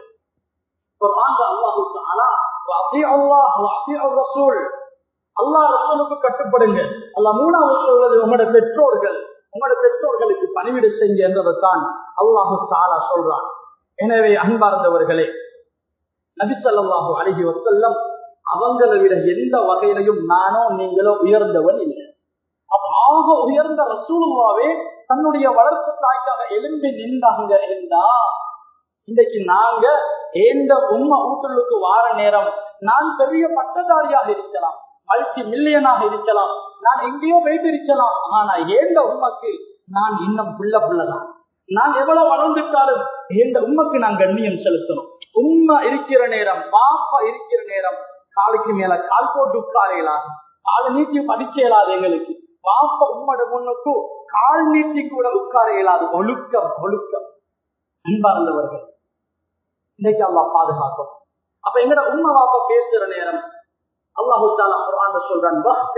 அல்லாஹ் ரசூலுக்கு கட்டுப்படுங்க அல்லாஹ் மூணாவது சொல்வது உங்களோட பெற்றோர்கள் உங்களோட பெற்றோர்களுக்கு பணிவிட செய்ய என்றதைத்தான் அல்லாஹு தாலா சொல்றான் எனவே அன்பார்ந்தவர்களே நபிசல்லாஹு அழகி வசல்லம் அவங்களை விட எந்த வகையிலையும் நானோ நீங்களோ உயர்ந்தவன் இல்லை ஆக உயர்ந்த ரசூலுவாவே தன்னுடைய வளர்ப்பு தாய்க்காக எழும்பி நின்றாங்க இருந்தா இன்றைக்கு நாங்க எந்த உண்மை ஊட்டலுக்கு வார நேரம் நான் பெரிய பட்டதாரியாக இருக்கலாம் மல்டி மில்லியனாக இருக்கலாம் நான் எங்கேயோ போயிட்டு இருக்கலாம் ஆனா ஏந்த உண்மைக்கு நான் இன்னும் புள்ள புள்ளதான் நான் எவ்வளவு வளர்ந்துட்டாலும் இந்த உண்மைக்கு நான் கண்ணியம் செலுத்தணும் உண்மை இருக்கிற நேரம் பாப்பா இருக்கிற நேரம் காலுக்கு மேல கால் போட்டு உட்கார இயலாது கால் நீட்டி படிக்க இயலாது எங்களுக்கு பாப்பா உம்மோட முன்னுக்கு கால் நீட்டி கூட உட்கார இயலாது ஒழுக்கம் ஒழுக்கம் அன்பார்ந்தவர்கள் இன்னைக்கு அல்லா பாதுகாக்கும் அப்ப எங்கட உண்மை வாப்பா பேசுற நேரம் அல்லாஹு தாலா குரான் சொல்றான்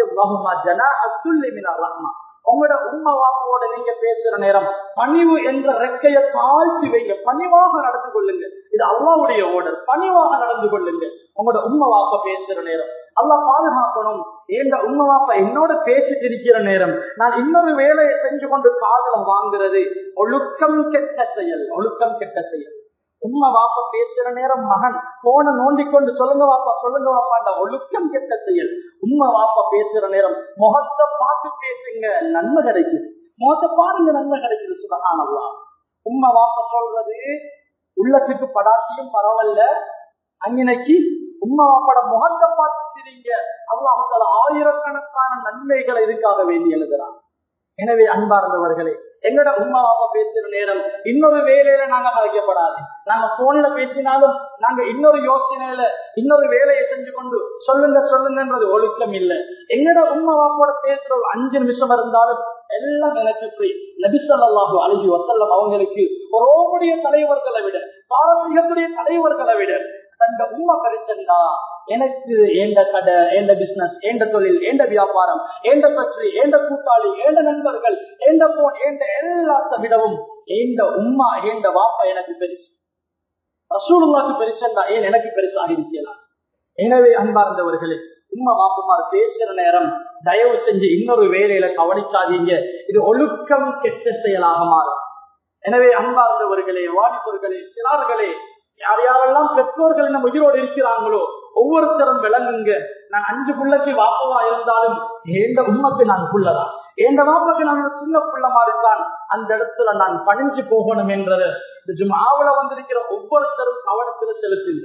உங்களோட உண்மை வாப்போட நீங்க பேசுற நேரம் பணிவு என்ற ரெக்கைய தாழ்த்தி வைங்க பணிவாக நடந்து கொள்ளுங்க இது அல்லாவுடைய ஓடர் பணிவாக நடந்து கொள்ளுங்க உங்களோட உண்மை வாப்ப பேசுற நேரம் அல்லா பாதுகாக்கணும் ஏண்ட உண்மை வாப்பா என்னோட பேசிட்டு இருக்கிற நேரம் நான் இன்னொரு வேலையை செஞ்சு கொண்டு காதலம் வாங்குறது ஒழுக்கம் கெட்ட செயல் ஒழுக்கம் கெட்ட செயல் உண்மை வாப்பா பேசுற நேரம் மகன் போன நோண்டி கொண்டு சொல்லுங்க வாப்பா சொல்லுங்க வாப்பாண்ட ஒழுக்கம் கெட்ட செயல் உண்மை வாப்பா பேசுற நேரம் முகத்தை பார்த்து பேசுங்க நன்மை கிடைக்குது முகத்தை பாருங்க நன்மை கிடைக்குது சுபகானல்லா உண்மை வாப்பா சொல்றது உள்ளத்துக்கு படாட்டியும் பரவாயில்ல அங்கனைக்கு உம்மா வாப்பட முகத்தை பார்த்து சிரிங்க அல்லாஹால ஆயிரக்கணக்கான நன்மைகளை இதுக்காக வேண்டி எழுதுறான் எனவே அன்பார்ந்தவர்களே எங்கட உம்மா வாப்பா பேசுற நேரம் இன்னொரு வேலையில நாங்க கலைக்கப்படாது நாங்க போன்ல பேசினாலும் நாங்க இன்னொரு யோசனையில இன்னொரு வேலையை செஞ்சு கொண்டு சொல்லுங்க சொல்லுங்கன்றது ஒழுக்கம் இல்லை எங்கட உம்மா வாப்போட பேசுற ஒரு அஞ்சு நிமிஷம் இருந்தாலும் எல்லாம் எனக்கு ஃப்ரீ நபிசல்லாஹு அழகி வசல்லம் அவங்களுக்கு ஒரு ஓமுடைய தலைவர்களை விட பாரம்பரியத்துடைய தலைவர்களை விட தந்த உண்மை பரிசண்டா எனக்கு ஏண்ட கடை ஏண்ட பிசினஸ் ஏண்ட தொழில் ஏண்ட வியாபாரம் ஏண்ட பற்றி ஏண்ட கூட்டாளி ஏண்ட நண்பர்கள் ஏண்ட போன் ஏண்ட எல்லாத்த விடவும் ஏண்ட உம்மா ஏண்ட வாப்பா எனக்கு பெருசு ரசூலுல்லாக்கு பெருசண்டா ஏன் எனக்கு பெருசாக இருக்கலாம் எனவே அன்பார்ந்தவர்களே உம்மா வாப்பமார் பேசுற நேரம் தயவு செஞ்சு இன்னொரு வேலையில கவனிக்காதீங்க இது ஒழுக்கம் கெட்ட செயலாக மாறும் எனவே அன்பார்ந்தவர்களே வாலிபர்களே சிறார்களே யார் யாரெல்லாம் பெற்றோர்கள் நம்ம உயிரோடு இருக்கிறாங்களோ ஒவ்வொருத்தரும் விளங்குங்க நான் அஞ்சு புள்ளக்கு வாப்பவா இருந்தாலும் ஏண்ட உண்மைக்கு நான் புள்ளதான் எந்த வாப்பாக்கு நான் ஒரு சின்ன புள்ளமா இருக்கான் அந்த இடத்துல நான் பணிஞ்சு போகணும் என்றது இந்த ஜுமாவுல வந்திருக்கிற ஒவ்வொருத்தரும் கவனத்துல செலுத்துங்க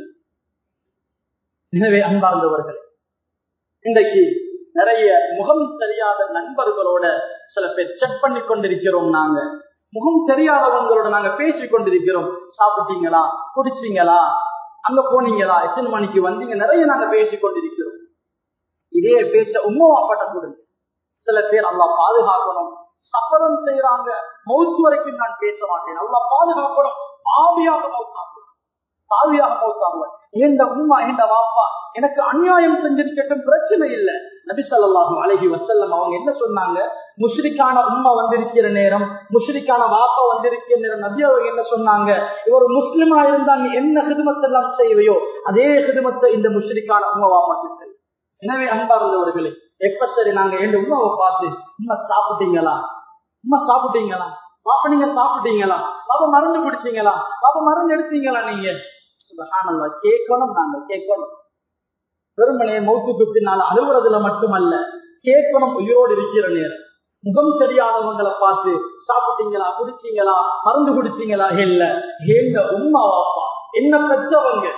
எனவே அன்பார்ந்தவர்கள் இன்றைக்கு நிறைய முகம் தெரியாத நண்பர்களோட சில பேர் செக் பண்ணி கொண்டிருக்கிறோம் நாங்க முகம் தெரியாதவங்களோட நாங்க பேசிக் கொண்டிருக்கிறோம் சாப்பிட்டீங்களா குடிச்சீங்களா அங்க போனீங்களா எத்தனை மணிக்கு வந்தீங்க நிறைய நாங்க பேசிக் கொண்டிருக்கிறோம் இதே பேச்ச உண்மைவாப்பட்ட கொடுங்க சில பேர் நல்லா பாதுகாக்கணும் சப்பரம் செய்யறாங்க மௌத்து வரைக்கும் நான் பேச மாட்டேன் நல்லா பாதுகாக்கணும் ஆவியாக மௌத்தாக்குவேன் பாவியாக மௌத்தாகுவேன் ஏண்ட உண்மை ஏண்ட வாப்பா எனக்கு அநியாயம் செஞ்சிருக்கட்டும் பிரச்சனை இல்லை நபிசல்லாஹு அழகி வசல்லம் அவங்க என்ன சொன்னாங்க முஷ்ரிக்கான உண்மை வந்திருக்கிற நேரம் முஷ்ரிக்கான வாப்பா வந்திருக்கிற நேரம் நபி அவங்க என்ன சொன்னாங்க இவர் முஸ்லிமா இருந்தா நீ என்ன ஹிதுமத்தை எல்லாம் செய்வையோ அதே ஹிதுமத்தை இந்த முஷ்ரிக்கான உண்மை வாப்பாக்கு செய் எனவே அன்பார்ந்தவர்களே எப்ப சரி நாங்க எந்த உண்மாவை பார்த்து உண்மை சாப்பிட்டீங்களா உண்மை சாப்பிட்டீங்களா பாப்பா நீங்க சாப்பிட்டீங்களா பாப்பா மருந்து குடிச்சீங்களா பாப்பா மருந்து எடுத்தீங்களா நீங்க சுபஹானல்லாஹ் கேட்கணும் நாங்க கேட்கணும் வெறுமனே மௌத்துக்கு பின்னால் அழுகுறதுல மட்டுமல்ல கேட்கணும் உயிரோடு இருக்கிற நேரம் முகம் தெரியாதவங்களை பார்த்து சாப்பிட்டீங்களா குடிச்சீங்களா மருந்து குடிச்சீங்களா இல்ல ஏங்க உம்மா வாப்பா என்ன பெற்றவங்க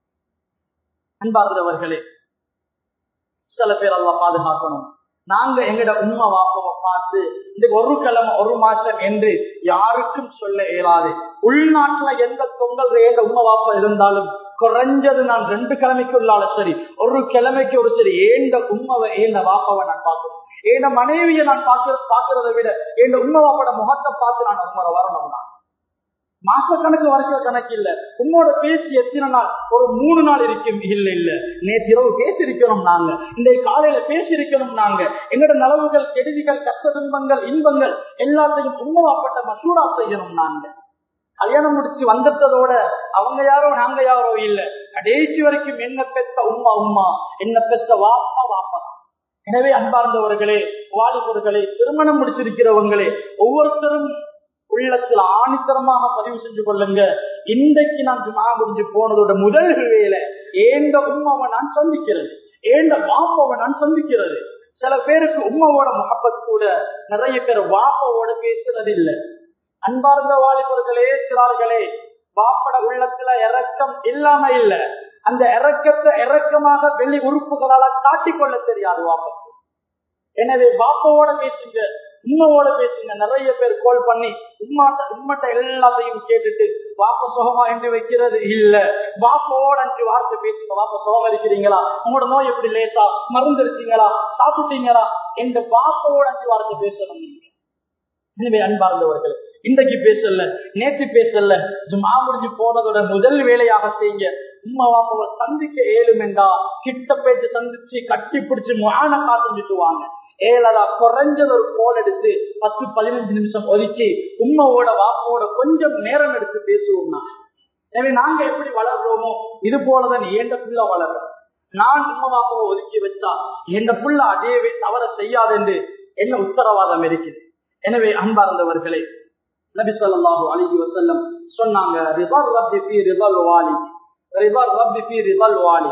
அன்பார்ந்தவர்களே சில பேர் எல்லாம் பாதுகாக்கணும் நாங்க எங்கட உண்மை வாப்பாவை பார்த்து இந்த ஒரு கிழமை ஒரு மாசம் என்று யாருக்கும் சொல்ல இயலாது உள்நாட்டுல எந்த பொங்கல் எங்க உண்மை வாப்பா இருந்தாலும் குறைஞ்சது நான் ரெண்டு கிழமைக்குள்ளால சரி ஒரு கிழமைக்கு ஒரு சரி ஏண்ட உண்மைவை ஏண்ட வாப்பாவை நான் பார்க்கணும் ஏண்ட மனைவியை நான் பார்க்க பார்க்கறதை விட ஏண்ட உண்மை வாப்போட முகத்தை பார்த்து நான் உண்மை வரணும் தான் மாச கணக்கு வருஷ கணக்கு இல்ல உன்னோட பேசி எத்தனை நாள் ஒரு மூணு நாள் இருக்கும் இல்ல இல்ல நேற்று இரவு பேசி இருக்கணும் நாங்க இன்றைய காலையில பேசி இருக்கணும் நாங்க எங்களோட நலவுகள் கெடுதிகள் கஷ்ட துன்பங்கள் இன்பங்கள் எல்லாத்தையும் உண்மைவாப்பட்ட மசூரா செய்யணும் நாங்க கல்யாணம் முடிச்சு வந்துட்டதோட அவங்க யாரோ நாங்க யாரோ இல்ல கடைசி வரைக்கும் என்ன பெத்த உம்மா உம்மா என்ன பெத்த வாப்பா வாப்பா எனவே அன்பார்ந்தவர்களே வாலிபர்களே திருமணம் முடிச்சிருக்கிறவங்களே ஒவ்வொருத்தரும் உள்ளத்துல ஆணித்தரமாக பதிவு செஞ்சு கொள்ளுங்க இன்றைக்கு நான் ஜுமா முடிஞ்சு போனதோட முதல் வேலை ஏண்ட உண்மாவை நான் சந்திக்கிறது ஏண்ட வாப்பாவை நான் சந்திக்கிறது சில பேருக்கு உண்மாவோட முகப்பத் கூட நிறைய பேர் வாப்பாவோட பேசுறது இல்லை அன்பார்ந்த வாலிபர்களே சிறார்களே வாப்பட உள்ளத்துல இறக்கம் இல்லாம இல்ல அந்த இறக்கத்தை இறக்கமாக வெளி உறுப்புகளால காட்டிக்கொள்ள தெரியாது வாப்பக்கு எனவே பாப்பாவோட பேசுங்க உண்மையோட பேசுங்க நிறைய பேர் கால் பண்ணி உண்மாட்ட உண்மட்ட எல்லாத்தையும் கேட்டுட்டு வாப்ப சுகமா என்று வைக்கிறது இல்ல வாப்போட அஞ்சு வார்த்தை பேசுங்க வாப்ப சுகம் இருக்கிறீங்களா உங்களோட நோய் எப்படி லேசா மருந்து இருக்கீங்களா சாப்பிட்டீங்களா என்று வாப்போட அஞ்சு வார்த்தை பேசணும் நீங்க எனவே அன்பார்ந்தவர்கள் இன்றைக்கு பேசல நேற்று பேசல ஜுமா முடிஞ்சு போனதோட முதல் வேலையாக செய்யுங்க உம்மா வாப்பாவை சந்திக்க ஏழும் என்றா கிட்ட பேச்சு சந்திச்சு கட்டி பிடிச்சு மான காத்துட்டு வாங்க ஏழதா குறைஞ்சது ஒரு கோல் எடுத்து பத்து பதினஞ்சு நிமிஷம் ஒதுக்கி உம்மாவோட வாப்பாவோட கொஞ்சம் நேரம் எடுத்து பேசுவோம்னா எனவே நாங்க எப்படி வளர்றோமோ இது போலதான் ஏண்ட புள்ள வளர்றோம் நான் உம்மா வாப்பாவை ஒதுக்கி வச்சா எந்த புள்ள அதே தவற செய்யாது என்று என்ன உத்தரவாதம் இருக்குது எனவே அன்பார்ந்தவர்களே நபி சொல்லாஹு அலிஹி வசல்லம் சொன்னாங்க ரிபர் ரப்பி பி ரிபல் வாலி ரிபர் ரப்பி பி ரிபல் வாலி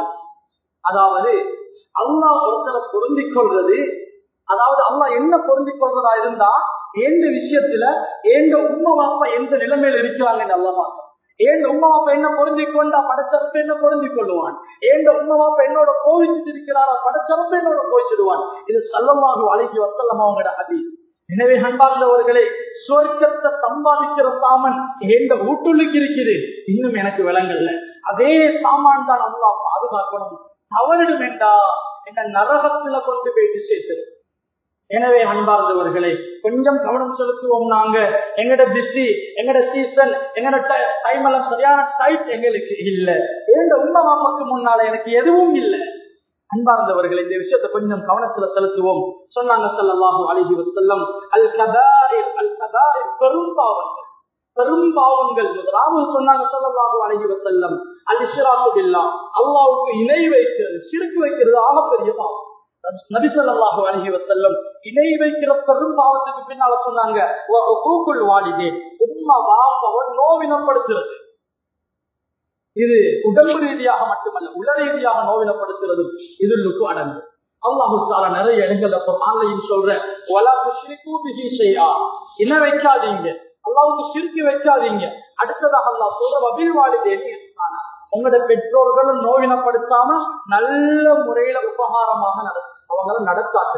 அதாவது அல்லாஹ் ஒருத்தரை பொருந்திக் கொள்றது அதாவது அல்லாஹ் என்ன பொருந்திக் கொள்றதா இருந்தா எந்த விஷயத்துல எந்த உண்மை வாப்பா எந்த நிலைமையில இருக்கிறாங்கன்னு அல்லா பார்க்கணும் ஏன் உமா அப்ப என்ன பொருந்தி கொண்டா படைச்சரப்பு என்ன பொருந்தி கொள்ளுவான் ஏன் உமா அப்ப என்னோட கோவிச்சு இருக்கிறாரா படைச்சரப்பு என்னோட கோவிச்சிடுவான் இது சல்லமாக அழகி வசல்லம் அவங்களோட அதி எனவே அன்பார்ந்தவர்களே சொர்க்கத்தை சம்பாதிக்கிற சாமன் எந்த வீட்டுள்ளுக்கு இருக்குது இன்னும் எனக்கு விளங்கல்ல அதே சாமான் தான் அல்லா பாதுகாக்கணும் தவறிடும் என்றா என்ன நரகத்துல கொண்டு போயிட்டு சேர்த்து எனவே அன்பார்ந்தவர்களே கொஞ்சம் கவனம் செலுத்துவோம் நாங்க எங்கட பிஸி எங்கட சீசன் எங்கட டைம் எல்லாம் சரியான டைட் எங்களுக்கு இல்ல ஏண்ட உண்மை மாமாக்கு முன்னால எனக்கு எதுவும் இல்லை அன்பார்ந்தவர்கள் இந்த விஷயத்தை கொஞ்சம் கவனத்துல செலுத்துவோம் சொன்னாங்க சல்லாஹு அழகி வசல்லம் அல் கதாரில் அல் கதாரில் பெரும் பாவங்கள் பெரும் பாவங்கள் ராமன் சொன்னாங்க சொல்லலாஹு அழகி வசல்லம் அல் இஷ்ராக்கு இல்லா அல்லாவுக்கு இணை வைக்கிறது சிறுக்கு வைக்கிறது ஆகப்பெரிய பாவம் நபி சொல்லாஹு அழகி வசல்லம் இணை வைக்கிற பெரும் பாவத்துக்கு பின்னால சொன்னாங்க வாலிதே உண்மை வாப்பவன் நோவினப்படுத்துறது இது உடம்பு ரீதியாக மட்டுமல்ல உல ரீதியாக நோவினப்படுத்துறதும் இதுக்கு அடங்கு அல்லாஹு தாலா நிறைய இடங்கள்ல ஆன்லைன் சொல்ற என்ன வைக்காதீங்க அல்லாவுக்கு சிரிக்கி வைக்காதீங்க அடுத்ததாக அல்லா சொல்ற வபிழ்வாளி தேவி இருந்தானா உங்களோட பெற்றோர்களும் நோவினப்படுத்தாம நல்ல முறையில உபகாரமாக நட அவங்கள நடத்தாட்டு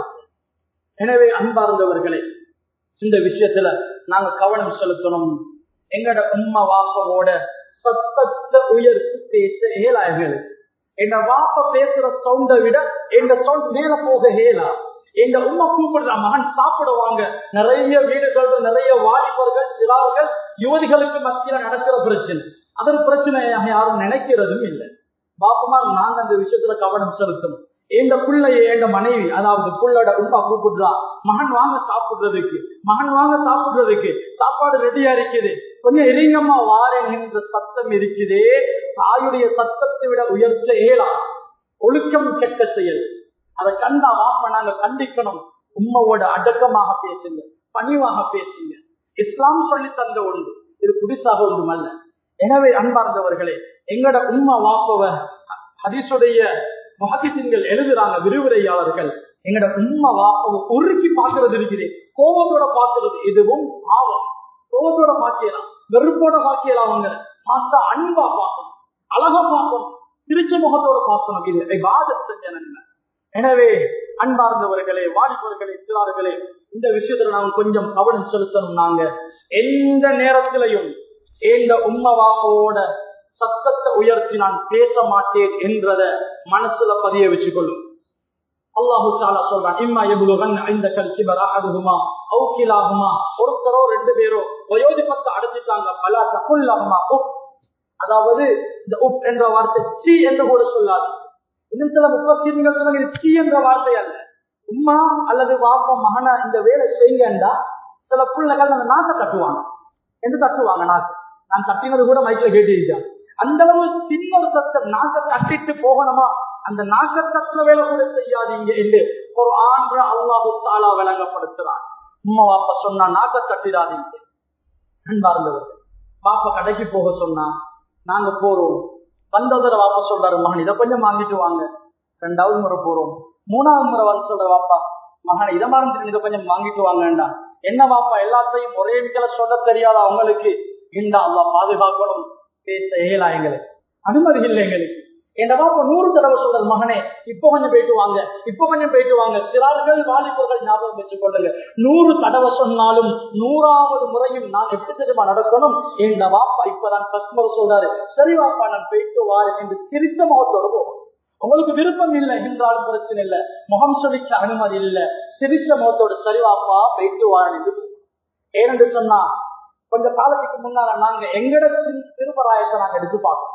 எனவே அன்பார்ந்தவர்களே இந்த விஷயத்துல நாங்க கவனம் செலுத்தணும் எங்கட உண்மை வாப்பவோட சத்தத்தை உயர்த்தி பேச இயலார்கள் எங்க வாப்ப பேசுற சவுண்டை விட எங்க சவுண்ட் மேல போக இயலா எங்க உண்மை கூப்பிடுற மகன் சாப்பிடுவாங்க நிறைய வீடுகள் நிறைய வாலிபர்கள் சிறார்கள் யுவதிகளுக்கு மத்தியில நடக்கிற பிரச்சனை அதன் பிரச்சனையாக யாரும் நினைக்கிறதும் இல்லை பாப்பமார் நாங்க அந்த விஷயத்துல கவனம் செலுத்தணும் எந்த பிள்ளைய எங்க மனைவி அதாவது புள்ளோட உண்மை கூப்பிடுறா மகன் வாங்க சாப்பிடுறதுக்கு மகன் வாங்க சாப்பிடுறதுக்கு சாப்பாடு ரெடியா இருக்குது கொஞ்சம் இறங்கம்மா வாரேன் என்ற சத்தம் இருக்குதே தாயுடைய சத்தத்தை விட உயர்த்த ஏலா ஒழுக்கம் கெட்ட செயல் அதை கண்டா வாப்ப நாங்க கண்டிக்கணும் உண்மையோட அடக்கமாக பேசுங்க பணிவாக பேசுங்க இஸ்லாம் சொல்லி தந்த ஒன்று இது புதுசாக ஒன்றும் அல்ல எனவே அன்பார்ந்தவர்களே எங்கட உண்மை வாப்பவ ஹதீசுடைய மகத்தின்கள் எழுதுறாங்க விரிவுரையாளர்கள் எங்கட உண்மை வாப்பவ உருக்கி பார்க்கறது இருக்குது கோபத்தோட பார்க்கறது இதுவும் பாவம் கோபத்தோட பார்க்கலாம் வெறுப்போட பார்க்கலாம் அவங்க பார்த்தா அன்பா பார்க்கணும் அழகா பார்க்கணும் திருச்ச முகத்தோட பார்க்கணும் இது வாத செஞ்ச நன்மை எனவே அன்பார்ந்தவர்களே வாலிபர்களே சிறார்களே இந்த விஷயத்துல நாங்க கொஞ்சம் கவனம் செலுத்தணும் நாங்க எந்த நேரத்திலையும் எந்த உண்மை வாப்போட சத்தத்தை உயர்த்தி நான் பேச மாட்டேன் என்றத மனசுல பதிய வச்சுக்கொள்ளும் அல்லாஹு தாலா சொல்றான் இம்மா எவ்வளவு இந்த கல்கிபர் அகதுமா அவுக்கிலாகுமா ஒருத்தரோ ரெண்டு பேரோ வயோதிபத்தை அடைஞ்சிட்டாங்க பல தப்புல்லாகுமா உப் அதாவது இந்த உப் என்ற வார்த்தை சி என்று கூட சொல்லாது இன்னும் சில முப்பத்தி நீங்கள் சொன்னாங்க சி என்ற வார்த்தை அல்ல உம்மா அல்லது வாப்பா மகனா இந்த வேலை செய்யுங்கண்டா சில பிள்ளைகள் அந்த நாக்கை தட்டுவாங்க எந்த தட்டுவாங்க நாக்கு நான் தட்டினது கூட மைக்கில் கேட்டிருக்கேன் அந்த அளவு சின்ன ஒரு சத்தம் நாக்க தட்டிட்டு போகணுமா அந்த நாக்க தட்டுற வேலை கூட செய்யாதீங்க என்று ஒரு ஆன்ற அல்லாஹு தாலா விளங்கப்படுத்துறான் உம்மா வாப்பா சொன்னா நாக்க தட்டிடாதீங்க அன்பார்ந்தவர் பாப்பா கடைக்கு போக சொன்னா நாங்க போறோம் வந்ததர வாப்பா சொல்றாரு மகன் இதை கொஞ்சம் வாங்கிட்டு வாங்க ரெண்டாவது முறை போறோம் மூணாவது முறை வந்து சொல்ற வாப்பா மகன் இதை மறந்துட்டு இதை கொஞ்சம் வாங்கிட்டு வாங்கண்டா என்ன வாப்பா எல்லாத்தையும் ஒரே விக்கல சொல்ல தெரியாத அவங்களுக்கு இந்த அல்லா பாதுகாக்கணும் பேச இயலா எங்களுக்கு அனுமதி இல்லை எங்களுக்கு என் வாப்பா நூறு தடவை சொல்றது மகனே இப்ப கொஞ்சம் போயிட்டு வாங்க இப்ப கொஞ்சம் போயிட்டு வாங்க சிறார்கள் வாலிபர்கள் ஞாபகம் வச்சுக் கொள்ளுங்க நூறு தடவை சொன்னாலும் நூறாவது முறையும் நான் எப்படி தெரியுமா நடக்கணும் என் வாப்பா இப்பதான் ஃபர்ஸ்ட் முறை சொல்றாரு சரி வாப்பா நான் போயிட்டு வாரேன் என்று சிரித்த முகத்தோடு போகும் உங்களுக்கு விருப்பம் இல்லை என்றாலும் பிரச்சனை இல்லை முகம் சொல்லிக்க அனுமதி இல்லை சிரிச்ச முகத்தோடு சரி வாப்பா போயிட்டு வாரேன் என்று ஏனென்று சொன்னா கொஞ்ச காலத்துக்கு முன்னால நாங்க எங்கட சிறுபராயத்தை நாங்க எடுத்து பார்க்கணும்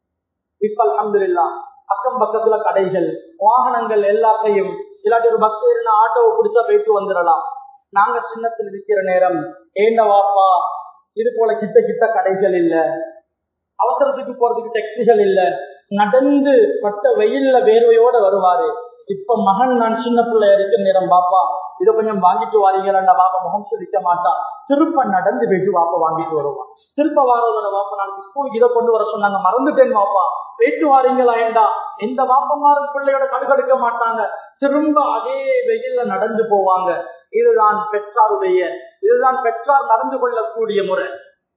இப்ப அலமதுல்லா அக்கம் பக்கத்துல கடைகள் வாகனங்கள் எல்லாத்தையும் இல்லாட்டி ஒரு பஸ் ஏறினா ஆட்டோவை பிடிச்சா போயிட்டு வந்துடலாம் நாங்க சின்னத்தில் இருக்கிற நேரம் ஏண்ட வாப்பா இது போல கிட்ட கிட்ட கடைகள் இல்ல அவசரத்துக்கு போறதுக்கு டெக்ஸிகள் இல்ல நடந்து பட்ட வெயில்ல வேர்வையோட வருவாரு இப்ப மகன் நான் சின்ன பிள்ளை இருக்கிற நேரம் பாப்பா இதை கொஞ்சம் வாங்கிட்டு வாரீங்களா பாப்பா முகம் சொல்லிக்க மாட்டான் திருப்ப நடந்து போயிட்டு வாப்பா வாங்கிட்டு வருவான் திருப்ப வாரோட வாப்பா நாளைக்கு ஸ்கூலுக்கு இதை கொண்டு வர சொன்னாங்க மறந்துட்டேன் வாப்பா போயிட்டு வாரீங்களா ஏண்டா எந்த வாப்பமாரும் பிள்ளையோட கடுக்கடுக்க மாட்டாங்க திரும்ப அதே வெயில்ல நடந்து போவாங்க இதுதான் பெற்றாருடைய இதுதான் பெற்றார் நடந்து கொள்ளக்கூடிய முறை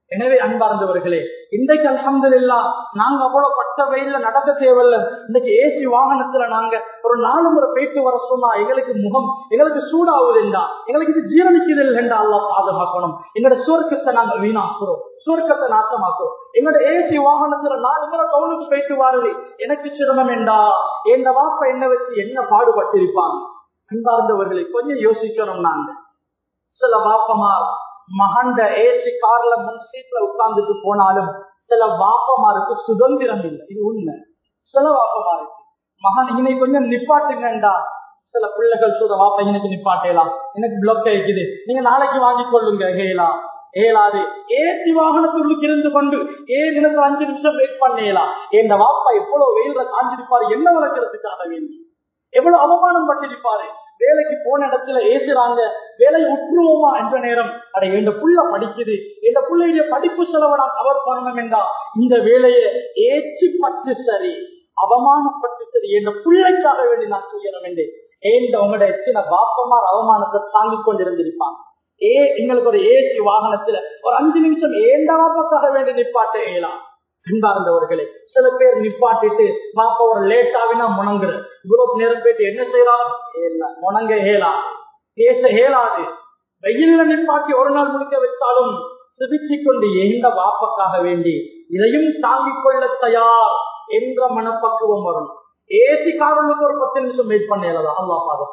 எனவே அன்பார்ந்தவர்களே இன்றைக்கு அலமதுல்லா நாங்க அவ்வளவு பட்ட வெயில நடக்க தேவையில்ல இன்னைக்கு ஏசி வாகனத்துல நாங்க ஒரு நாலு முறை போயிட்டு வர சொன்னா எங்களுக்கு முகம் எங்களுக்கு சூடாகுது என்றா எங்களுக்கு இது ஜீரணிக்குது இல்லைண்டா அல்லா பாதுகாக்கணும் எங்களோட சுவர்க்கத்தை நாங்க வீணாக்குறோம் சுவர்க்கத்தை நாசமாக்குறோம் எங்களோட ஏசி வாகனத்துல நான் எங்களோட டவுனுக்கு போயிட்டு வாருது எனக்கு சிரமம் என்றா என் வாப்ப என்ன வச்சு என்ன பாடுபட்டிருப்பாங்க அன்பார்ந்தவர்களை கொஞ்சம் யோசிக்கணும் நாங்க சில வாப்பமார் மகண்ட ஏசி கார்ல முன் சீட்ல உட்கார்ந்துட்டு போனாலும் சில வாப்பமாருக்கு சுதந்திரம் இல்லை இது உண்மை சில வாப்பமாருக்கு மகன் இன்னைக்கு கொஞ்சம் நிப்பாட்டுங்கண்டா சில பிள்ளைகள் சொல்ற வாப்பா எனக்கு நிப்பாட்டேலாம் எனக்கு பிளாக் ஆயிக்குது நீங்க நாளைக்கு வாங்கி கொள்ளுங்க ஹேலா ஏலாது ஏசி வாகனத்துள்ளுக்கு இருந்து கொண்டு ஏன் எனக்கு அஞ்சு நிமிஷம் வெயிட் பண்ணலாம் இந்த வாப்பா எவ்வளவு வெயில காஞ்சிருப்பாரு என்ன வளர்க்கறதுக்காக வேண்டி எவ்வளவு அவமானம் பட்டிருப்பாரு வேலைக்கு போன இடத்துல ஏசுறாங்க வேலையை உற்றுவோமா என்ற நேரம் அட எந்த புள்ள படிக்குது இந்த புள்ளையுடைய படிப்பு செலவை நான் கவர் பண்ணணும் என்றா இந்த வேலையை ஏற்றி பட்டு சரி அவமானப்பட்டு சரி என்ற பிள்ளைக்காக வேண்டி நான் செய்யணும் என்று ஏந்த உங்களோட எத்தனை பாப்பமார் அவமானத்தை தாங்கிக் கொண்டிருந்திருப்பாங்க ஏ எங்களுக்கு ஒரு ஏசி வாகனத்துல ஒரு அஞ்சு நிமிஷம் ஏண்ட வாப்பக்காக வேண்டி நிப்பாட்ட இயலாம் அன்பார்ந்தவர்களே சில பேர் நிப்பாட்டிட்டு பாப்பா ஒரு லேட் ஆகினா முணங்குற இவ்வளவு நேரம் போயிட்டு என்ன செய்யலாம் முணங்க ஏலா பேச ஏலாது வெயில்ல நிப்பாட்டி ஒரு நாள் முழுக்க வச்சாலும் சிகிச்சை கொண்டு எந்த வாப்பக்காக வேண்டி இதையும் தாங்கிக் கொள்ள தயார் என்ற மனப்பக்குவம் வரும் ஏசி காரணத்துக்கு ஒரு பத்து நிமிஷம் வெயிட் பண்ணலாம் அல்லா பாதம்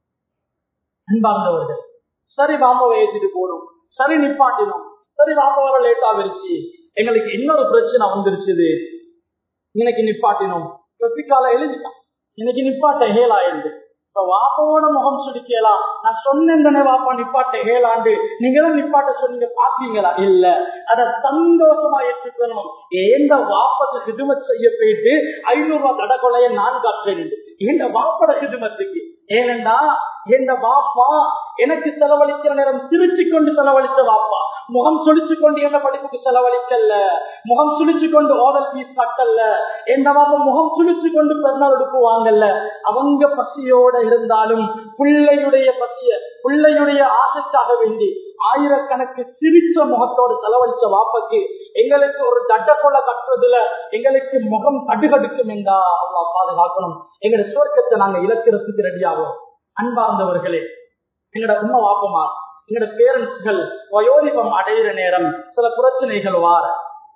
அன்பார்ந்தவர்கள் சரி பாப்பாவை ஏற்றிட்டு போறோம் சரி நிப்பாட்டினோம் சரி பாப்பா வர லேட் ஆகிருச்சு எங்களுக்கு இன்னொரு பிரச்சனை வந்துருச்சுது இன்னைக்கு நிப்பாட்டினோம் தொப்பிக்கால எழுதிட்டான் இன்னைக்கு நிப்பாட்ட ஹேலா எழுது இப்ப வாப்பாவோட முகம் சுடிக்கலாம் நான் சொன்னேன் வாப்பா நிப்பாட்ட ஹேலாண்டு நீங்களும் நிப்பாட்ட சொன்னீங்க பாத்தீங்களா இல்ல அத சந்தோஷமா ஏற்றுக்கணும் எந்த வாப்பக்கு சிதுமத் செய்ய போயிட்டு ஐநூறு ரூபாய் கடற்கொலைய நான் காட்டுறேன் இந்த வாப்பட சிதுமத்துக்கு ஏனென்றா எந்த வாப்பா எனக்கு செலவழிக்கிற நேரம் சிரிச்சு கொண்டு செலவழிச்ச வாப்பா முகம் சுழிச்சு கொண்டு என்ன படிப்புக்கு செலவழிக்கல முகம் சுழிச்சு கொண்டு ஓடல் பீஸ் கட்டல்ல எந்த வாப்பா முகம் சுழிச்சு கொண்டு பெருநாள் எடுப்பு வாங்கல்ல அவங்க பசியோட இருந்தாலும் பிள்ளையுடைய பசிய பிள்ளையுடைய ஆசைக்காக வேண்டி ஆயிரக்கணக்கு சிரிச்ச முகத்தோடு செலவழிச்ச வாப்பக்கு எங்களுக்கு ஒரு தட்டக்கொலை கட்டுறதுல எங்களுக்கு முகம் கடுகடுக்கும் என்றா அவ்வளோ பாதுகாக்கணும் எங்களோட சுவர்க்கத்தை நாங்க இலக்கிறதுக்கு ரெடியாகும் அன்பார்ந்தவர்களே எங்களோட உண்மை வாப்பமா எங்களோட பேரண்ட்ஸ்கள் வயோதிபம் அடையிற நேரம் சில பிரச்சனைகள் வார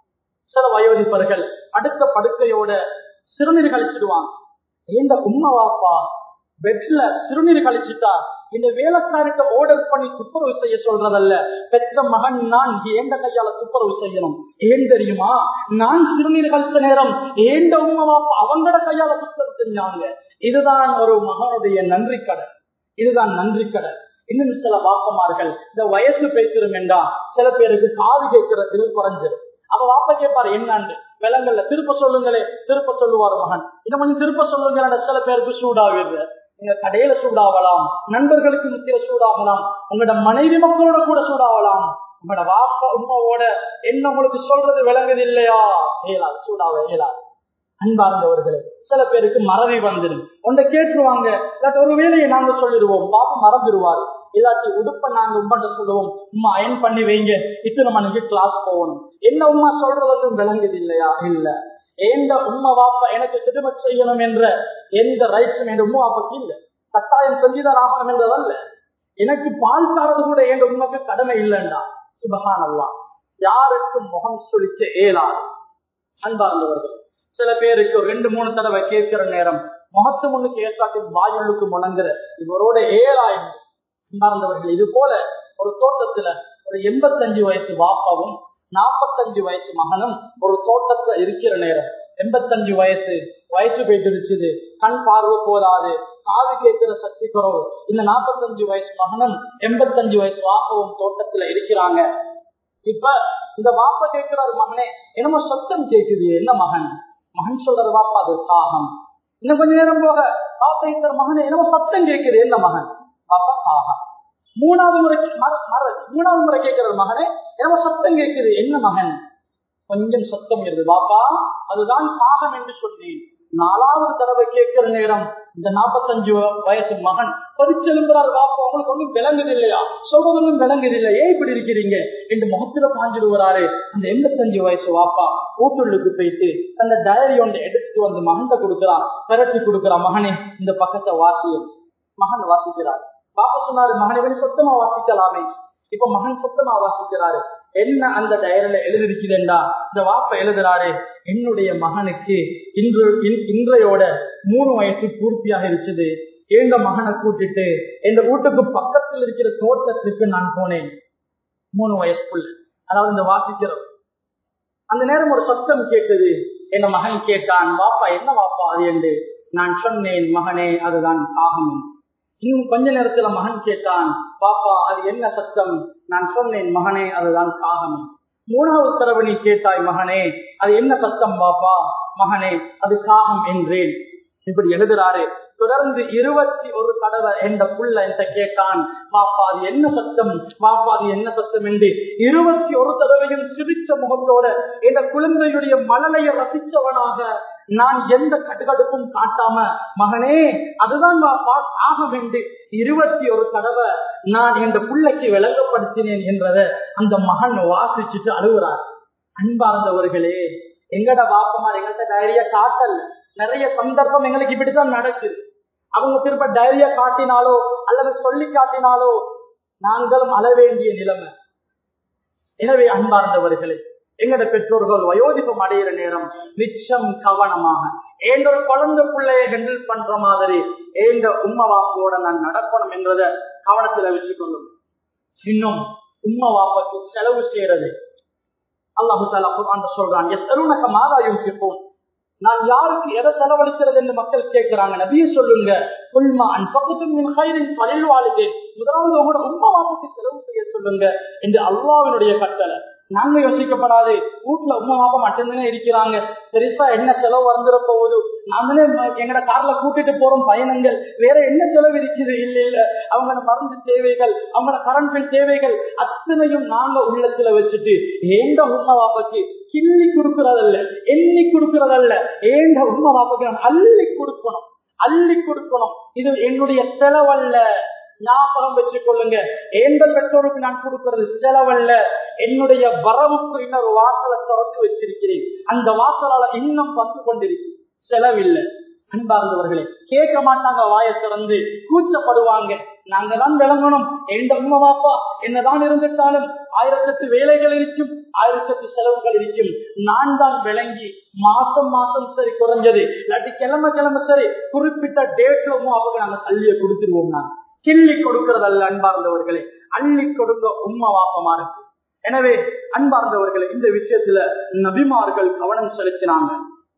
சில வயோதிபர்கள் அடுத்த படுக்கையோட சிறுநீர் கழிச்சிடுவாங்க இந்த உண்மை வாப்பா பெட்ல சிறுநீர் கழிச்சுட்டா இந்த வேலைக்காரிட்ட ஆர்டர் பண்ணி துப்புரவு செய்ய சொல்றதல்ல பெற்ற மகன் நான் ஏந்த கையால துப்புரவு செய்யணும் ஏன் தெரியுமா நான் சிறுநீர் கழிச்ச நேரம் ஏந்த உண்மை அவங்களோட கையால துப்புரவு செஞ்சாங்க இதுதான் ஒரு மகனுடைய நன்றி கடன் இதுதான் நன்றி கடன் இன்னும் சில வாப்பமார்கள் இந்த வயசு பேசிரும் என்றா சில பேருக்கு காது கேட்கறது குறைஞ்சிரும் அப்ப வாப்ப கேட்பாரு என்னான்னு விலங்கல்ல திருப்ப சொல்லுங்களே திருப்ப சொல்லுவார் மகன் இன்னும் கொஞ்சம் திருப்ப சொல்லுங்க சில பேருக்கு சூடாகிறது நீங்க கடையில சூடாகலாம் நண்பர்களுக்கு முத்திர சூடாகலாம் உங்களோட மனைவி மக்களோட கூட சூடாகலாம் உங்களோட வாப்பா உமாவோட என்ன உங்களுக்கு சொல்றது விளங்குது இல்லையா ஏலா சூடாவ ஏலா அன்பார்ந்தவர்களே சில பேருக்கு மறதி வந்துடும் ஒன்றை கேட்டுருவாங்க இல்லாட்டி ஒரு வேலையை நாங்க சொல்லிடுவோம் பாப்பா மறந்துடுவாரு இல்லாட்டி உடுப்ப நாங்க உமாட்ட சொல்லுவோம் உமா அயன் பண்ணி வைங்க இத்தனை மணிக்கு கிளாஸ் போகணும் என்ன உமா சொல்றதும் விளங்குது இல்லையா இல்ல எந்த உண்மை வாப்பா எனக்கு திரும்ப செய்யணும் என்ற எந்த ரைட்ஸும் என் உண்மை வாப்பாக்கு இல்லை கட்டாயம் செஞ்சுதான் ஆகணும் என்றதல்ல எனக்கு பால் தரது கூட என் உண்மைக்கு கடமை இல்லைண்டா சுபகான் அல்லா யாருக்கும் முகம் சுழிக்க இயலாது அன்பார்ந்தவர்கள் சில பேருக்கு ஒரு ரெண்டு மூணு தடவை கேட்கிற நேரம் முகத்து முன்னுக்கு ஏற்காட்டி வாயுள்ளுக்கு முணங்குற இவரோட ஏழாயிரம் அன்பார்ந்தவர்கள் இது போல ஒரு தோட்டத்துல ஒரு எண்பத்தஞ்சு வயசு வாப்பாவும் நாற்பத்தஞ்சு வயசு மகனும் ஒரு தோட்டத்துல இருக்கிற நேரம் எண்பத்தஞ்சு வயசு வயசு போயிட்டு கண் பார்வை போதாது காது கேட்கிற சக்தி குறவு இந்த நாற்பத்தஞ்சு வயசு மகனும் எண்பத்தஞ்சு வயசு வாப்பவும் தோட்டத்துல இருக்கிறாங்க இப்ப இந்த வாப்ப கேட்கிறாரு மகனே என்னமோ சத்தம் கேட்குது என்ன மகன் மகன் சொல்றது வாப்பா அது காகம் இன்னும் கொஞ்ச நேரம் போக வாப்பா இருக்கிற மகனே என்னமோ சத்தம் கேட்குது என்ன மகன் வாப்பா காகம் மூணாவது முறை மறது மூணாவது முறை கேட்கிற மகனே என்னமோ சத்தம் கேட்குது என்ன மகன் கொஞ்சம் சத்தம் இருது பாப்பா அதுதான் காகம் என்று சொன்னேன் நாலாவது தடவை கேட்கிற நேரம் இந்த நாற்பத்தஞ்சு வயசு மகன் பதிச்செலும்புறாரு வாப்பா உங்களுக்கு ஒன்றும் விளங்குது இல்லையா சொல்றதொன்னும் விளங்குது இல்லையா ஏன் இப்படி இருக்கிறீங்க என்று முகத்துல பாஞ்சிடுவாரு அந்த எண்பத்தஞ்சு வயசு வாப்பா ஊட்டுள்ளுக்கு போயிட்டு அந்த டயரி ஒன்று எடுத்துட்டு வந்து மகன்கிட்ட கொடுக்குறான் பிறட்டி கொடுக்குறான் மகனே இந்த பக்கத்தை வாசியும் மகன் வாசிக்கிறார் பாப்பா சொன்னாரு மகனை வெளி சத்தமா வாசிக்கலாமே இப்ப மகன் சத்தமா வாசிக்கிறாரு என்ன அந்த டயரில எழுதிருக்குதுண்டா இந்த வாப்ப எழுதுறாரு என்னுடைய மகனுக்கு இன்று இன்- இன்றையோட மூணு வயசு பூர்த்தியாக இருக்குது எங்க மகனை கூட்டிட்டு எங்க வீட்டுக்கு பக்கத்தில் இருக்கிற தோட்டத்துக்கு நான் போனேன் மூணு வயசுக்குள்ள அதாவது இந்த வாசிக்கிறோம் அந்த நேரம் ஒரு சத்தம் கேட்குது என் மகன் கேட்டான் வாப்பா என்ன வாப்பா அது என்று நான் சொன்னேன் மகனே அதுதான் காகம் என்று. இன்னும் கொஞ்ச நேரத்துல மகன் கேட்டான் பாப்பா அது என்ன சத்தம் நான் சொன்னேன் மகனே அதுதான் காகம் என்று. மூணாவது தடவை நீ கேட்டாய் மகனே அது என்ன சத்தம் பாப்பா மகனே அது காகம் என்றேன் இப்படி எழுதுறாரு தொடர்ந்து இருபத்தி ஒரு தடவை என்ற புள்ள என்ற கேட்டான் பாப்பா அது என்ன சத்தம் பாப்பா அது என்ன சத்தம் என்று இருபத்தி ஒரு தடவையும் சிரிச்ச முகத்தோட என்ற குழந்தையுடைய மழலையை ரசிச்சவனாக நான் எந்த கடுகடுப்பும் காட்டாம மகனே அதுதான் பாப்பா ஆகம் என்று இருபத்தி ஒரு தடவை நான் என்ற பிள்ளைக்கு விளங்கப்படுத்தினேன் என்றத அந்த மகன் வாசிச்சுட்டு அழுகுறார் அன்பார்ந்தவர்களே எங்கட பாப்பமார் எங்கள்கிட்ட டைரியா காட்டல நிறைய சந்தர்ப்பம் எங்களுக்கு இப்படித்தான் நடக்குது அவங்க திரும்ப டைரியா காட்டினாலோ அல்லது சொல்லி காட்டினாலோ நாங்களும் அழ வேண்டிய நிலைமை எனவே அன்பார்ந்தவர்களே எங்கட பெற்றோர்கள் வயோதிபம் அடைகிற நேரம் மிச்சம் கவனமாக ஏண்ட ஒரு குழந்தை பிள்ளைய ஹெண்டில் பண்ற மாதிரி ஏண்ட உம்மா வாப்போட நான் நடக்கணும் என்றத கவனத்துல வச்சுக்கொள்ளும் இன்னும் உம்மா வாப்பாக்கு செலவு செய்யறது அல்லாஹு தாலா குர்ஆன்ல சொல்றான் எத்தருணக்க மாதாயும் கேட்போம் நான் யாருக்கு எதை செலவழிக்கிறது என்று மக்கள் கேட்கிறாங்க நபிய சொல்லுங்க குல்மா அன் பக்கத்தின் கயிறின் பழில் வாழுதேன் முதலாவது உங்களோட உம்மா வாப்புக்கு செலவு செய்ய சொல்லுங்க என்று அல்லாவினுடைய கட்டளை நாங்க யோசிக்கப்படாது வீட்டுல உமா பாப்பா மட்டும்தானே இருக்கிறாங்க பெருசா என்ன செலவு வந்துட போகுது நாமளே எங்கட கார்ல கூட்டிட்டு போறோம் பயணங்கள் வேற என்ன செலவு இருக்குது இல்ல இல்ல அவங்களோட மருந்து தேவைகள் அவங்களோட கரண்ட் பில் தேவைகள் அத்தனையும் நாங்க உள்ளத்துல வச்சுட்டு ஏண்ட உமா பாப்பாக்கு கிள்ளி கொடுக்கறதல்ல எண்ணி கொடுக்கறதல்ல ஏண்ட உமா பாப்பாக்கு நான் அள்ளி கொடுக்கணும் அள்ளி கொடுக்கணும் இது என்னுடைய செலவல்ல ஞாபகம் வச்சுக் கொள்ளுங்க எந்த பெற்றோருக்கு நான் கொடுக்கிறது செலவல்ல என்னுடைய வரவுக்கு இன்னொரு வாசலை திறந்து வச்சிருக்கிறேன் அந்த வாசலால இன்னும் வந்து கொண்டிருக்கு செலவில்லை அன்பார்ந்தவர்களே கேட்க மாட்டாங்க வாயை திறந்து கூச்சப்படுவாங்க நாங்க தான் விளங்கணும் எந்த உண்மை வாப்பா என்னதான் இருந்துட்டாலும் ஆயிரத்தெட்டு வேலைகள் இருக்கும் ஆயிரத்தெட்டு செலவுகள் இருக்கும் நான் தான் விளங்கி மாசம் மாசம் சரி குறைஞ்சது இல்லாட்டி கிழமை கிழமை சரி குறிப்பிட்ட டேட்ல அவங்க நாங்க சல்லியை கொடுத்துருவோம் நான் கிள்ளி கொடுக்கறதல்ல அன்பார்ந்தவர்களே அள்ளி கொடுக்க உண்மை வாப்பமா இருக்கு எனவே அன்பார்ந்தவர்களே இந்த விஷயத்துல நபிமார்கள் கவனம் செலுத்தினாங்க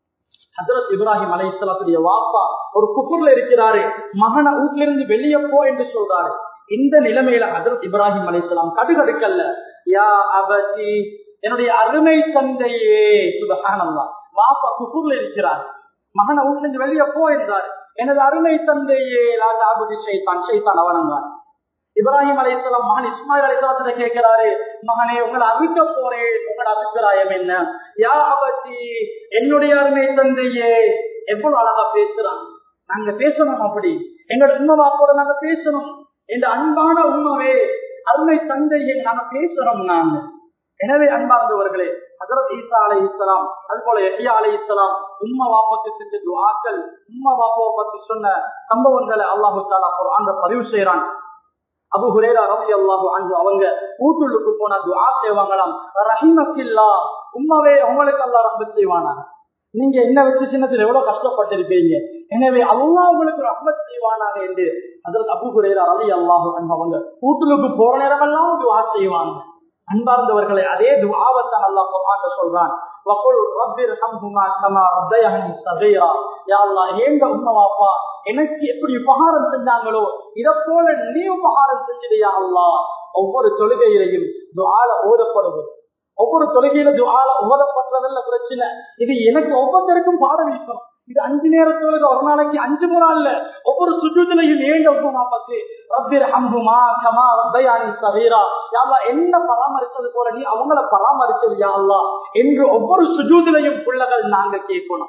ஹசரத் இப்ராஹிம் அலைசலாத்துடைய வாப்பா ஒரு குப்பூர்ல இருக்கிறாரு மகனை வீட்டுல இருந்து வெளியே போ என்று சொல்றாரு இந்த நிலைமையில ஹசரத் இப்ராஹிம் அலைசலாம் கடுகடுக்கல்ல யா அபதி என்னுடைய அருமை தந்தையே சுபகானந்தா வாப்பா குப்பூர்ல இருக்கிறார் மகனை வீட்டுல இருந்து வெளியே போ என்றார் எனது அருமை தந்தையே லாஜாபுதி சைத்தான் சைத்தான் அவனங்கார் இப்ராஹிம் அலைசலாம் மகன் இஸ்மாயில் அலைசலத்துல கேட்கிறாரு மகனே உங்களை அறிவிக்க போறேன் உங்களோட அபிப்பிராயம் என்ன யா அவத்தி என்னுடைய அருமை தந்தையே எவ்வளவு அழகா பேசுறான் நாங்க பேசணும் அப்படி எங்களோட உண்மை கூட நாங்க பேசணும் இந்த அன்பான உண்மைவே அருமை தந்தையை நாங்க பேசுறோம் நாங்க எனவே அன்பார்ந்தவர்களே ஹசரத் ஈசா அலை இஸ்லாம் அது போல எஹியா அலை இஸ்லாம் உம்மா வாப்பாக்கு செஞ்ச துவாக்கள் உம்மா வாப்பாவை பத்தி சொன்ன சம்பவங்களை அல்லாஹு தாலா அந்த பதிவு செய்யறான் அபு ஹுரேரா ரவி அல்லாஹு அன்பு அவங்க வீட்டுள்ளுக்கு போனா துஆ செய்வாங்களாம் ரஹிமக்கில்லா உம்மாவே உங்களுக்கு அல்லாஹ் ரஹ்மத் செய்வானா நீங்க என்ன வச்சு சின்னத்துல எவ்வளவு கஷ்டப்பட்டிருப்பீங்க எனவே அல்லாஹ் உங்களுக்கு ரஹ்மத் செய்வானாக என்று அதற்கு அபு ஹுரேரா ரவி அல்லாஹு அன்பு அவங்க வீட்டுக்கு போற நேரமெல்லாம் துஆ செய்வாங்க அன்பார்ந்தவர்களை அதே துஆவத்தான் அல்லாஹ் குர்ஆன்ல சொல்றான் வகுல் ரப்பிர் ஹம்ஹுமா கமா ரப்பயஹனி ஸகீரா யா அல்லாஹ் ஏங்க உம்மா வாப்பா எனக்கு எப்படி உபகாரம் செஞ்சாங்களோ இத போல நீ உபகாரம் செஞ்சிடியா அல்லாஹ் ஒவ்வொரு தொழுகையிலையும் துஆல ஓதப்படுவது ஒவ்வொரு தொழுகையில துஆல ஓதப்படுறதல்ல பிரச்சனை இது எனக்கு ஒவ்வொருத்தருக்கும் பாடம் இருக்கணும் இது அஞ்சு நேரத்தோடு ஒரு நாளைக்கு அஞ்சு முறை அல்ல ஒவ்வொரு சுஜூதிலையும் ஏங்க உமா பார்த்து ரப்பிர் ஹம்புமா கமா ரப்பயானி சவீரா யாழ்லா என்ன பராமரிச்சது போல நீ அவங்கள பராமரிச்சது யாழ்லா என்று ஒவ்வொரு சுஜூதிலையும் பிள்ளைகள் நாங்க கேட்கணும்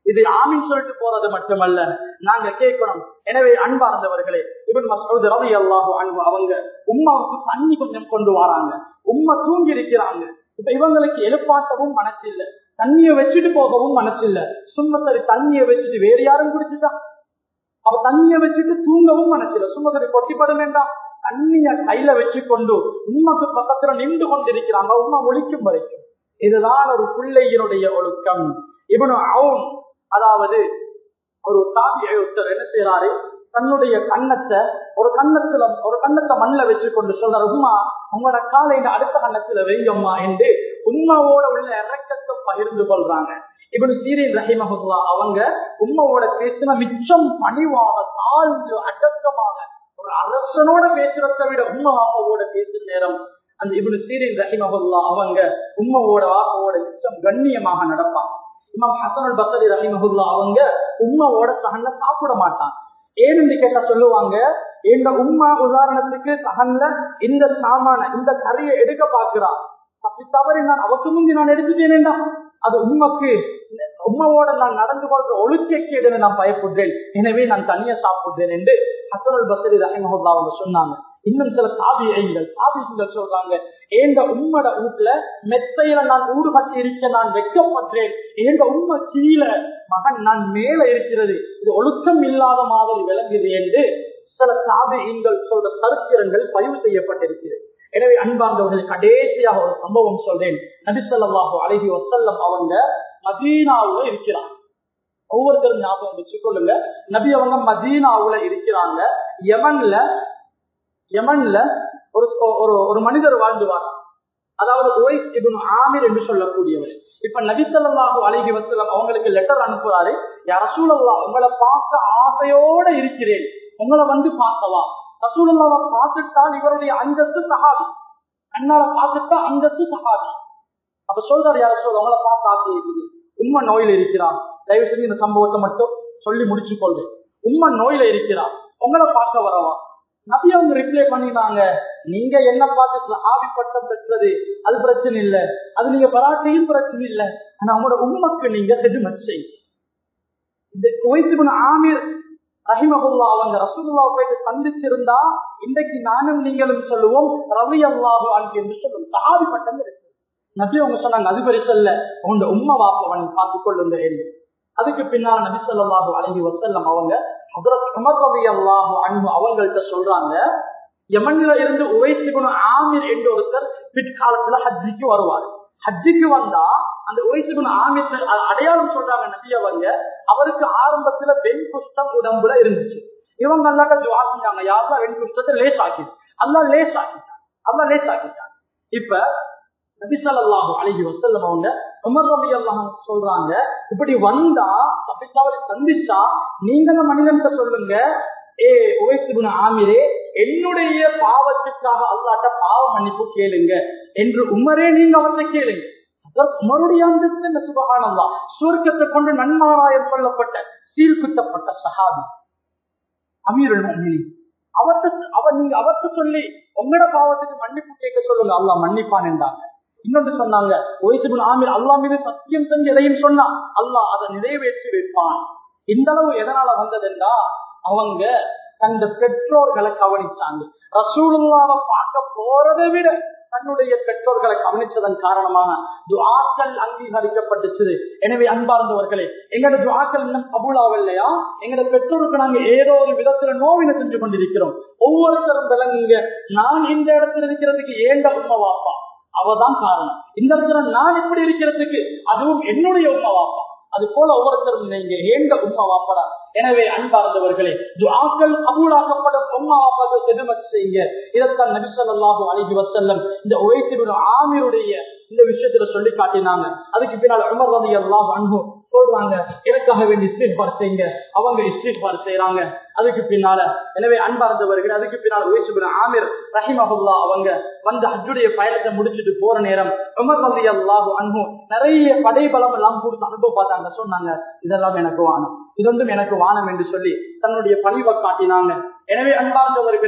இது ஆமின் சொல்லிட்டு போறது மட்டுமல்ல நாங்க கேட்கணும் எனவே அன்பார்ந்தவர்களே இவன் மசூத் ரவி அல்லாஹு அன்பு அவங்க உம்மாவுக்கு தண்ணி கொஞ்சம் கொண்டு வராங்க உம்மா தூங்கி இருக்கிறாங்க இப்ப இவங்களுக்கு எழுப்பாட்டவும் மனசு இல்ல தண்ணிய வச்சுட்டு போகவும் மனசு இல்ல சும்மா சரி தண்ணிய வச்சுட்டு வேற யாரும் குடிச்சுட்டா அப்ப தண்ணிய வச்சுட்டு தூங்கவும் மனசு இல்ல சும்மா சரி கொட்டிப்பட வேண்டாம் தண்ணிய கையில வச்சு கொண்டு உண்மைக்கு பக்கத்துல நின்று கொண்டிருக்கிறாங்க உண்மை ஒழிக்கும் வரைக்கும் இதுதான் ஒரு பிள்ளையினுடைய ஒழுக்கம் இவனு அவன் அதாவது ஒரு தாபியை ஒருத்தர் என்ன செய்யறாரு தன்னுடைய கண்ணத்தை ஒரு கண்ணத்துல ஒரு கண்ணத்தை மண்ணில் வச்சு கொண்டு சொல்றாரு உமா உங்களோட காலையில அடுத்த கண்ணத்துல வைங்கம்மா என்று உண்மாவோட உள்ள இறக்கத்தை பகிர்ந்து கொள்றாங்க இப்படி சீரின் ரஹிமஹுல்லா அவங்க உண்மாவோட பேசின மிச்சம் பணிவாக தாழ்ந்து அடக்கமாக ஒரு அரசனோட பேசுறதை விட உண்மை வாப்பாவோட பேசுற நேரம் அந்த இப்படி சீரின் ரஹிமஹுல்லா அவங்க உண்மாவோட வாப்பாவோட மிச்சம் கண்ணியமாக நடப்பாங்க இமாம் ஹசனுல் பசரி ரஹிமஹுல்லா அவங்க உண்மாவோட சகன்ல சாப்பிட மாட்டாங்க ஏன்னு கேட்டா சொல்லுவாங்க இந்த உம்மா உதாரணத்துக்கு சகன்ல இந்த சாமான இந்த கறியை எடுக்க பாக்குறா அப்படி தவறி நான் அவக்கு முந்தி நான் எடுத்துட்டேனேண்டா அது உண்மைக்கு உண்மையோட நான் நடந்து கொள்ற ஒழுக்கேடு நான் பயப்படுறேன் எனவே நான் தனியா சாப்பிடுறேன் என்று ஹசனுல் பசரி ரஹிமஹுல்லா அவங்க சொன்னாங்க இன்னும் சில சாபியங்கள் சாபிகள் சொல்றாங்க ஏந்த உம்மட வீட்டுல மெத்தையில நான் ஊடு கட்டி இருக்க நான் வெக்கப்பட்டேன் ஏந்த உண்மை கீழே மகன் நான் மேல இருக்கிறது இது ஒழுக்கம் இல்லாத மாதிரி விளங்குது என்று சில சாபியங்கள் சொல்ற சரித்திரங்கள் பதிவு செய்யப்பட்டிருக்கிறது எனவே அன்பார்ந்தவர்கள் கடைசியாக ஒரு சம்பவம் சொல்றேன் நபிசல்லாஹு அழகி வசல்லம் அவங்க மதீனாவுல இருக்கிறாங்க ஒவ்வொருத்தரும் ஞாபகம் வச்சுக்கொள்ளுங்க நபி அவங்க மதீனாவுல இருக்கிறாங்க யமன்ல யமன்ல ஒரு ஒரு ஒரு மனிதர் வாழ்ந்துவார் அதாவது ஓய்ஸ் இபுன் ஆமிர் என்று சொல்லக்கூடியவர் இப்ப நபிசல்லாஹு அழகி வசலம் அவங்களுக்கு லெட்டர் அனுப்புறாரு ரசூலல்லா உங்களை பார்க்க ஆசையோட இருக்கிறேன் உங்களை வந்து பார்க்கவா ரசூலல்லாவை பார்த்துட்டால் இவருடைய அந்தஸ்து சகாதி அண்ணால பார்த்துட்டா அந்தஸ்து சகாதி அப்ப சொல்றாரு யார சொல்ல உங்களை பார்க்க ஆசை இருக்குது உண்மை நோயில இருக்கிறான் தயவு செஞ்சு இந்த சம்பவத்தை மட்டும் சொல்லி முடிச்சு கொள்வேன் உண்மை நோயில இருக்கிறான் உங்களை பார்க்க வரவா நபி அவங்க ரிப்ளை பண்ணினாங்க நீங்க என்ன பார்த்து ஆவி பட்டம் பெற்றது அது பிரச்சனை இல்ல அது நீங்க பராட்டையும் பிரச்சனை இல்ல ஆனா உங்களோட உண்மைக்கு நீங்க செதுமத் செய் ஆமீர் ரஹிமகுல்லா அவங்க ரசூல்லா போயிட்டு சந்திச்சிருந்தா இன்றைக்கு நானும் நீங்களும் சொல்லுவோம் ரவி அல்லாஹு அன்பு என்று சொல்லுவோம் சாதி பட்டம் இருக்கு நபி அவங்க சொன்னாங்க அது பெருசல்ல உங்க உண்மை வாப்பவன் பார்த்துக் கொள்ளுங்க என்று அதுக்கு பின்னால் நபி சொல்லாஹு அழகி வசல்லம் அவங்க அன்பு அவங்கள்ட்ட சொல்றாங்க யமன்ல இருந்து உவைசிகுணம் ஆமீர் என்ற ஒருத்தர் பிற்காலத்துல ஹஜ்ஜிக்கு வருவார் ஹஜ்ஜிக்கு வந்தா அந்த உவைசிகுண ஆமீர் அடையாளம் சொல்றாங்க நபி அவங்க அவருக்கு ஆரம்பத்துல வெண் குஷ்டம் உடம்புல இருந்துச்சு இவங்க அல்லாட்ட துவா செஞ்சாங்க யாரெல்லாம் வெண் குஷ்டத்தை லேஸ் ஆக்கி அல்லா லேஸ் ஆக்கிட்டான் அல்லா லேஸ் ஆக்கிட்டான் இப்ப நபிசல்லாஹு அழகி வசல்லம் அவங்க உமர் ரபி அல்லாஹ் சொல்றாங்க இப்படி வந்தா நபிசாவை சந்திச்சா நீங்க அந்த மனிதன்கிட்ட சொல்லுங்க ஏ உவைசுகுண ஆமிரே என்னுடைய பாவத்துக்காக அல்லாட்ட பாவ மன்னிப்பு கேளுங்க என்று உமரே நீங்க அவர்கிட்ட கேளுங்க உமருடைய அந்தஸ்து இந்த சுபகானந்தா சுருக்கத்தை கொண்டு நன்மாராயம் சொல்லப்பட்ட சீர்குத்தப்பட்ட சஹாபி அமீருல் முஃமினீன் அவர்த்த அவர் நீங்க அவர்த்த சொல்லி உங்களோட பாவத்துக்கு மன்னிப்பு கேட்க சொல்லுங்க அல்லாஹ் மன்னிப்பான் என்றாங்க இன்னொன்று சொன்னாங்க ஒய்சுபின் ஆமீர் அல்லா மீது சத்தியம் செஞ்சு எதையும் சொன்னா அல்லாஹ் அதை நிறைவேற்றி வைப்பான் இந்த அளவு எதனால வந்ததுண்டா அவங்க தந்த பெற்றோர்களை கவனிச்சாங்க ரசூலுல்லாவை பார்க்க போறதை விட தன்னுடைய பெற்றோர்களை கவனிச்சதன் காரணமாக துவாக்கள் அங்கீகரிக்கப்பட்டுச்சு எனவே அன்பார்ந்தவர்களே எங்களோட துவாக்கள் இன்னும் கபூலாவில்லையா எங்களோட பெற்றோருக்கு நாங்க ஏதோ ஒரு விதத்துல நோவினை செஞ்சு கொண்டிருக்கிறோம் ஒவ்வொருத்தரும் விளங்குங்க நான் இந்த இடத்துல இருக்கிறதுக்கு ஏண்ட உண்மை வாப்பா அவதான் காரணம் இந்த இடத்துல நான் இப்படி இருக்கிறதுக்கு அதுவும் என்னுடைய உண்மை வாப்பா அது போல ஒவ்வொருத்தரும் நீங்க ஏண்ட உண்மை வாப்படா எனவே அன்பார்ந்தவர்களே துஆக்கள் கபூலாக்கப்படும் உம்மா வாப்பாக்கு செதுமத் செய்யுங்க இதைத்தான் நபிசல்லாஹு அலைஹி வஸல்லம் இந்த உவைசிபின் ஆமீருடைய இந்த விஷயத்துல சொல்லி காட்டினாங்க அதுக்கு பின்னால் உமர் ரவி அல்லாஹ் அன்பு சொல்றாங்க எனக்காக வேண்டி இஸ்திஃபார் செய்யுங்க அவங்க இஸ்திஃபார் செய்யறாங்க அதுக்கு பின்னால எனவே அன்பார்ந்தவர்கள் அதுக்கு பின்னால் உவைசுபின் ஆமீர் ரஹிமஹுல்லா அவங்க வந்து ஹஜ்ஜுடைய பயணத்தை முடிச்சுட்டு போற நேரம் உமர் ரவி அல்லாஹ் அன்பு நிறைய படைபலம் எல்லாம் கொடுத்து அனுபவம் பார்த்தாங்க சொன்னாங்க இதெல்லாம் எனக்கு வானம் இதொன்றும் எனக்கு வானம் என்று சொல்லி தன்னுடைய பணிவை காட்டினாங்க எனவே அன்பார்ந்தவர்களே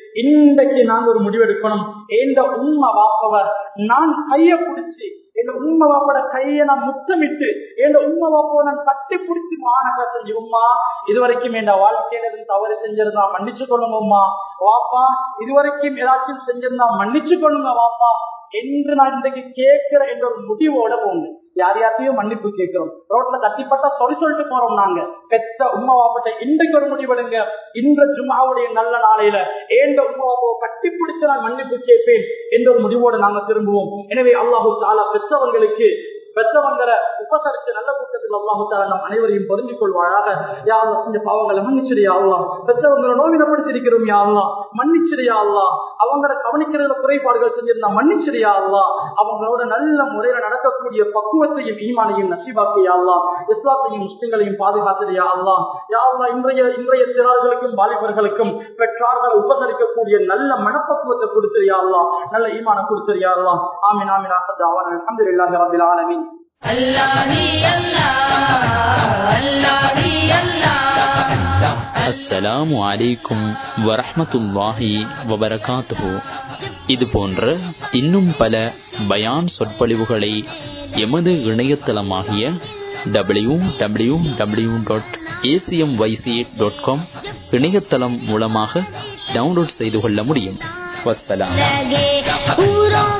இன்றைக்கு நாங்க ஒரு முடிவெடுக்கணும் எந்த உண்மை வாப்பவர் நான் கைய பிடிச்சி எங்க உண்மை வாப்போட கையை நான் முத்தமிட்டு எங்க உண்மை வாப்போ நான் கட்டி பிடிச்சி மாநகர செஞ்சு உமா இதுவரைக்கும் என் வாழ்க்கையில இருந்து தவறு செஞ்சிருந்தா மன்னிச்சு கொள்ளுங்க உமா வாப்பா இதுவரைக்கும் ஏதாச்சும் செஞ்சிருந்தா மன்னிச்சு கொள்ளுங்க வாப்பா என்று நான் இன்றைக்கு கேட்கிற என்ற ஒரு முடிவோட போங்க யார் யார்த்தையும் மன்னிப்பு கேட்கிறோம் ரோட்ல தட்டிப்பட்டா சொல்லி சொல்லிட்டு போறோம் நாங்க பெத்த உமா வாப்பட்ட இன்றைக்கு ஒரு முடிவெடுங்க இந்த ஜுமாவுடைய நல்ல நாளையில ஏந்த உமா வாப்பாவை கட்டி பிடிச்சு நான் மன்னிப்பு கேட்பேன் என்ற ஒரு முடிவோடு நாங்க திரும்புவோம் எனவே அல்லாஹு தாலா பெற்றவர்களுக்கு பெற்றவங்களை உபசரிச்சு நல்ல கூட்டத்தில் அல்லாஹு தாலா நம் அனைவரையும் பொருந்திக் கொள்வாழாக யாரெல்லாம் செஞ்ச பாவங்களை மன்னிச்சிடியா அல்லா பெற்றவங்களை நோவினப்படுத்திருக்கிறோம் யாரெல்லாம் மன்னிச்சிடியா அல்லா அவங்களை கவனிக்கிறதுல குறைபாடுகள் செஞ்சிருந்தா மன்னிச்சிடியா அல்லா அவங்களோட நல்ல முறையில நடக்கக்கூடிய பக்குவத்தையும் ஈமானையும் நசிபாக்கியா அல்லா இஸ்லாத்தையும் முஸ்லிம்களையும் பாதுகாத்திரியா அல்லா யாரெல்லா இன்றைய இன்றைய சிறார்களுக்கும் வாலிபர்களுக்கும் பெற்றார்களை உபசரிக்கக்கூடிய நல்ல மனப்பக்குவத்தை கொடுத்திரியா அல்லா நல்ல ஈமான கொடுத்திரியா அல்லா ஆமின் ஆமின் ஆசத்து அவன் அலமதுல்லாஹி ரபில் ஆலமீன் Allah hi Allah, Allah hi Allah. அஸ்ஸலாமு அலைக்கும் வரஹ்மத்துல்லாஹி வபரகாத்துஹு இது போன்ற இன்னும் பல பயான் சொற்பொழிவுகளை எமது இணையதளமாகிய W W W dot ACM YC dot com இணையதளம் மூலமாக டவுன்லோட் செய்து கொள்ள முடியும் வஸ்ஸலாம் लगे पूरों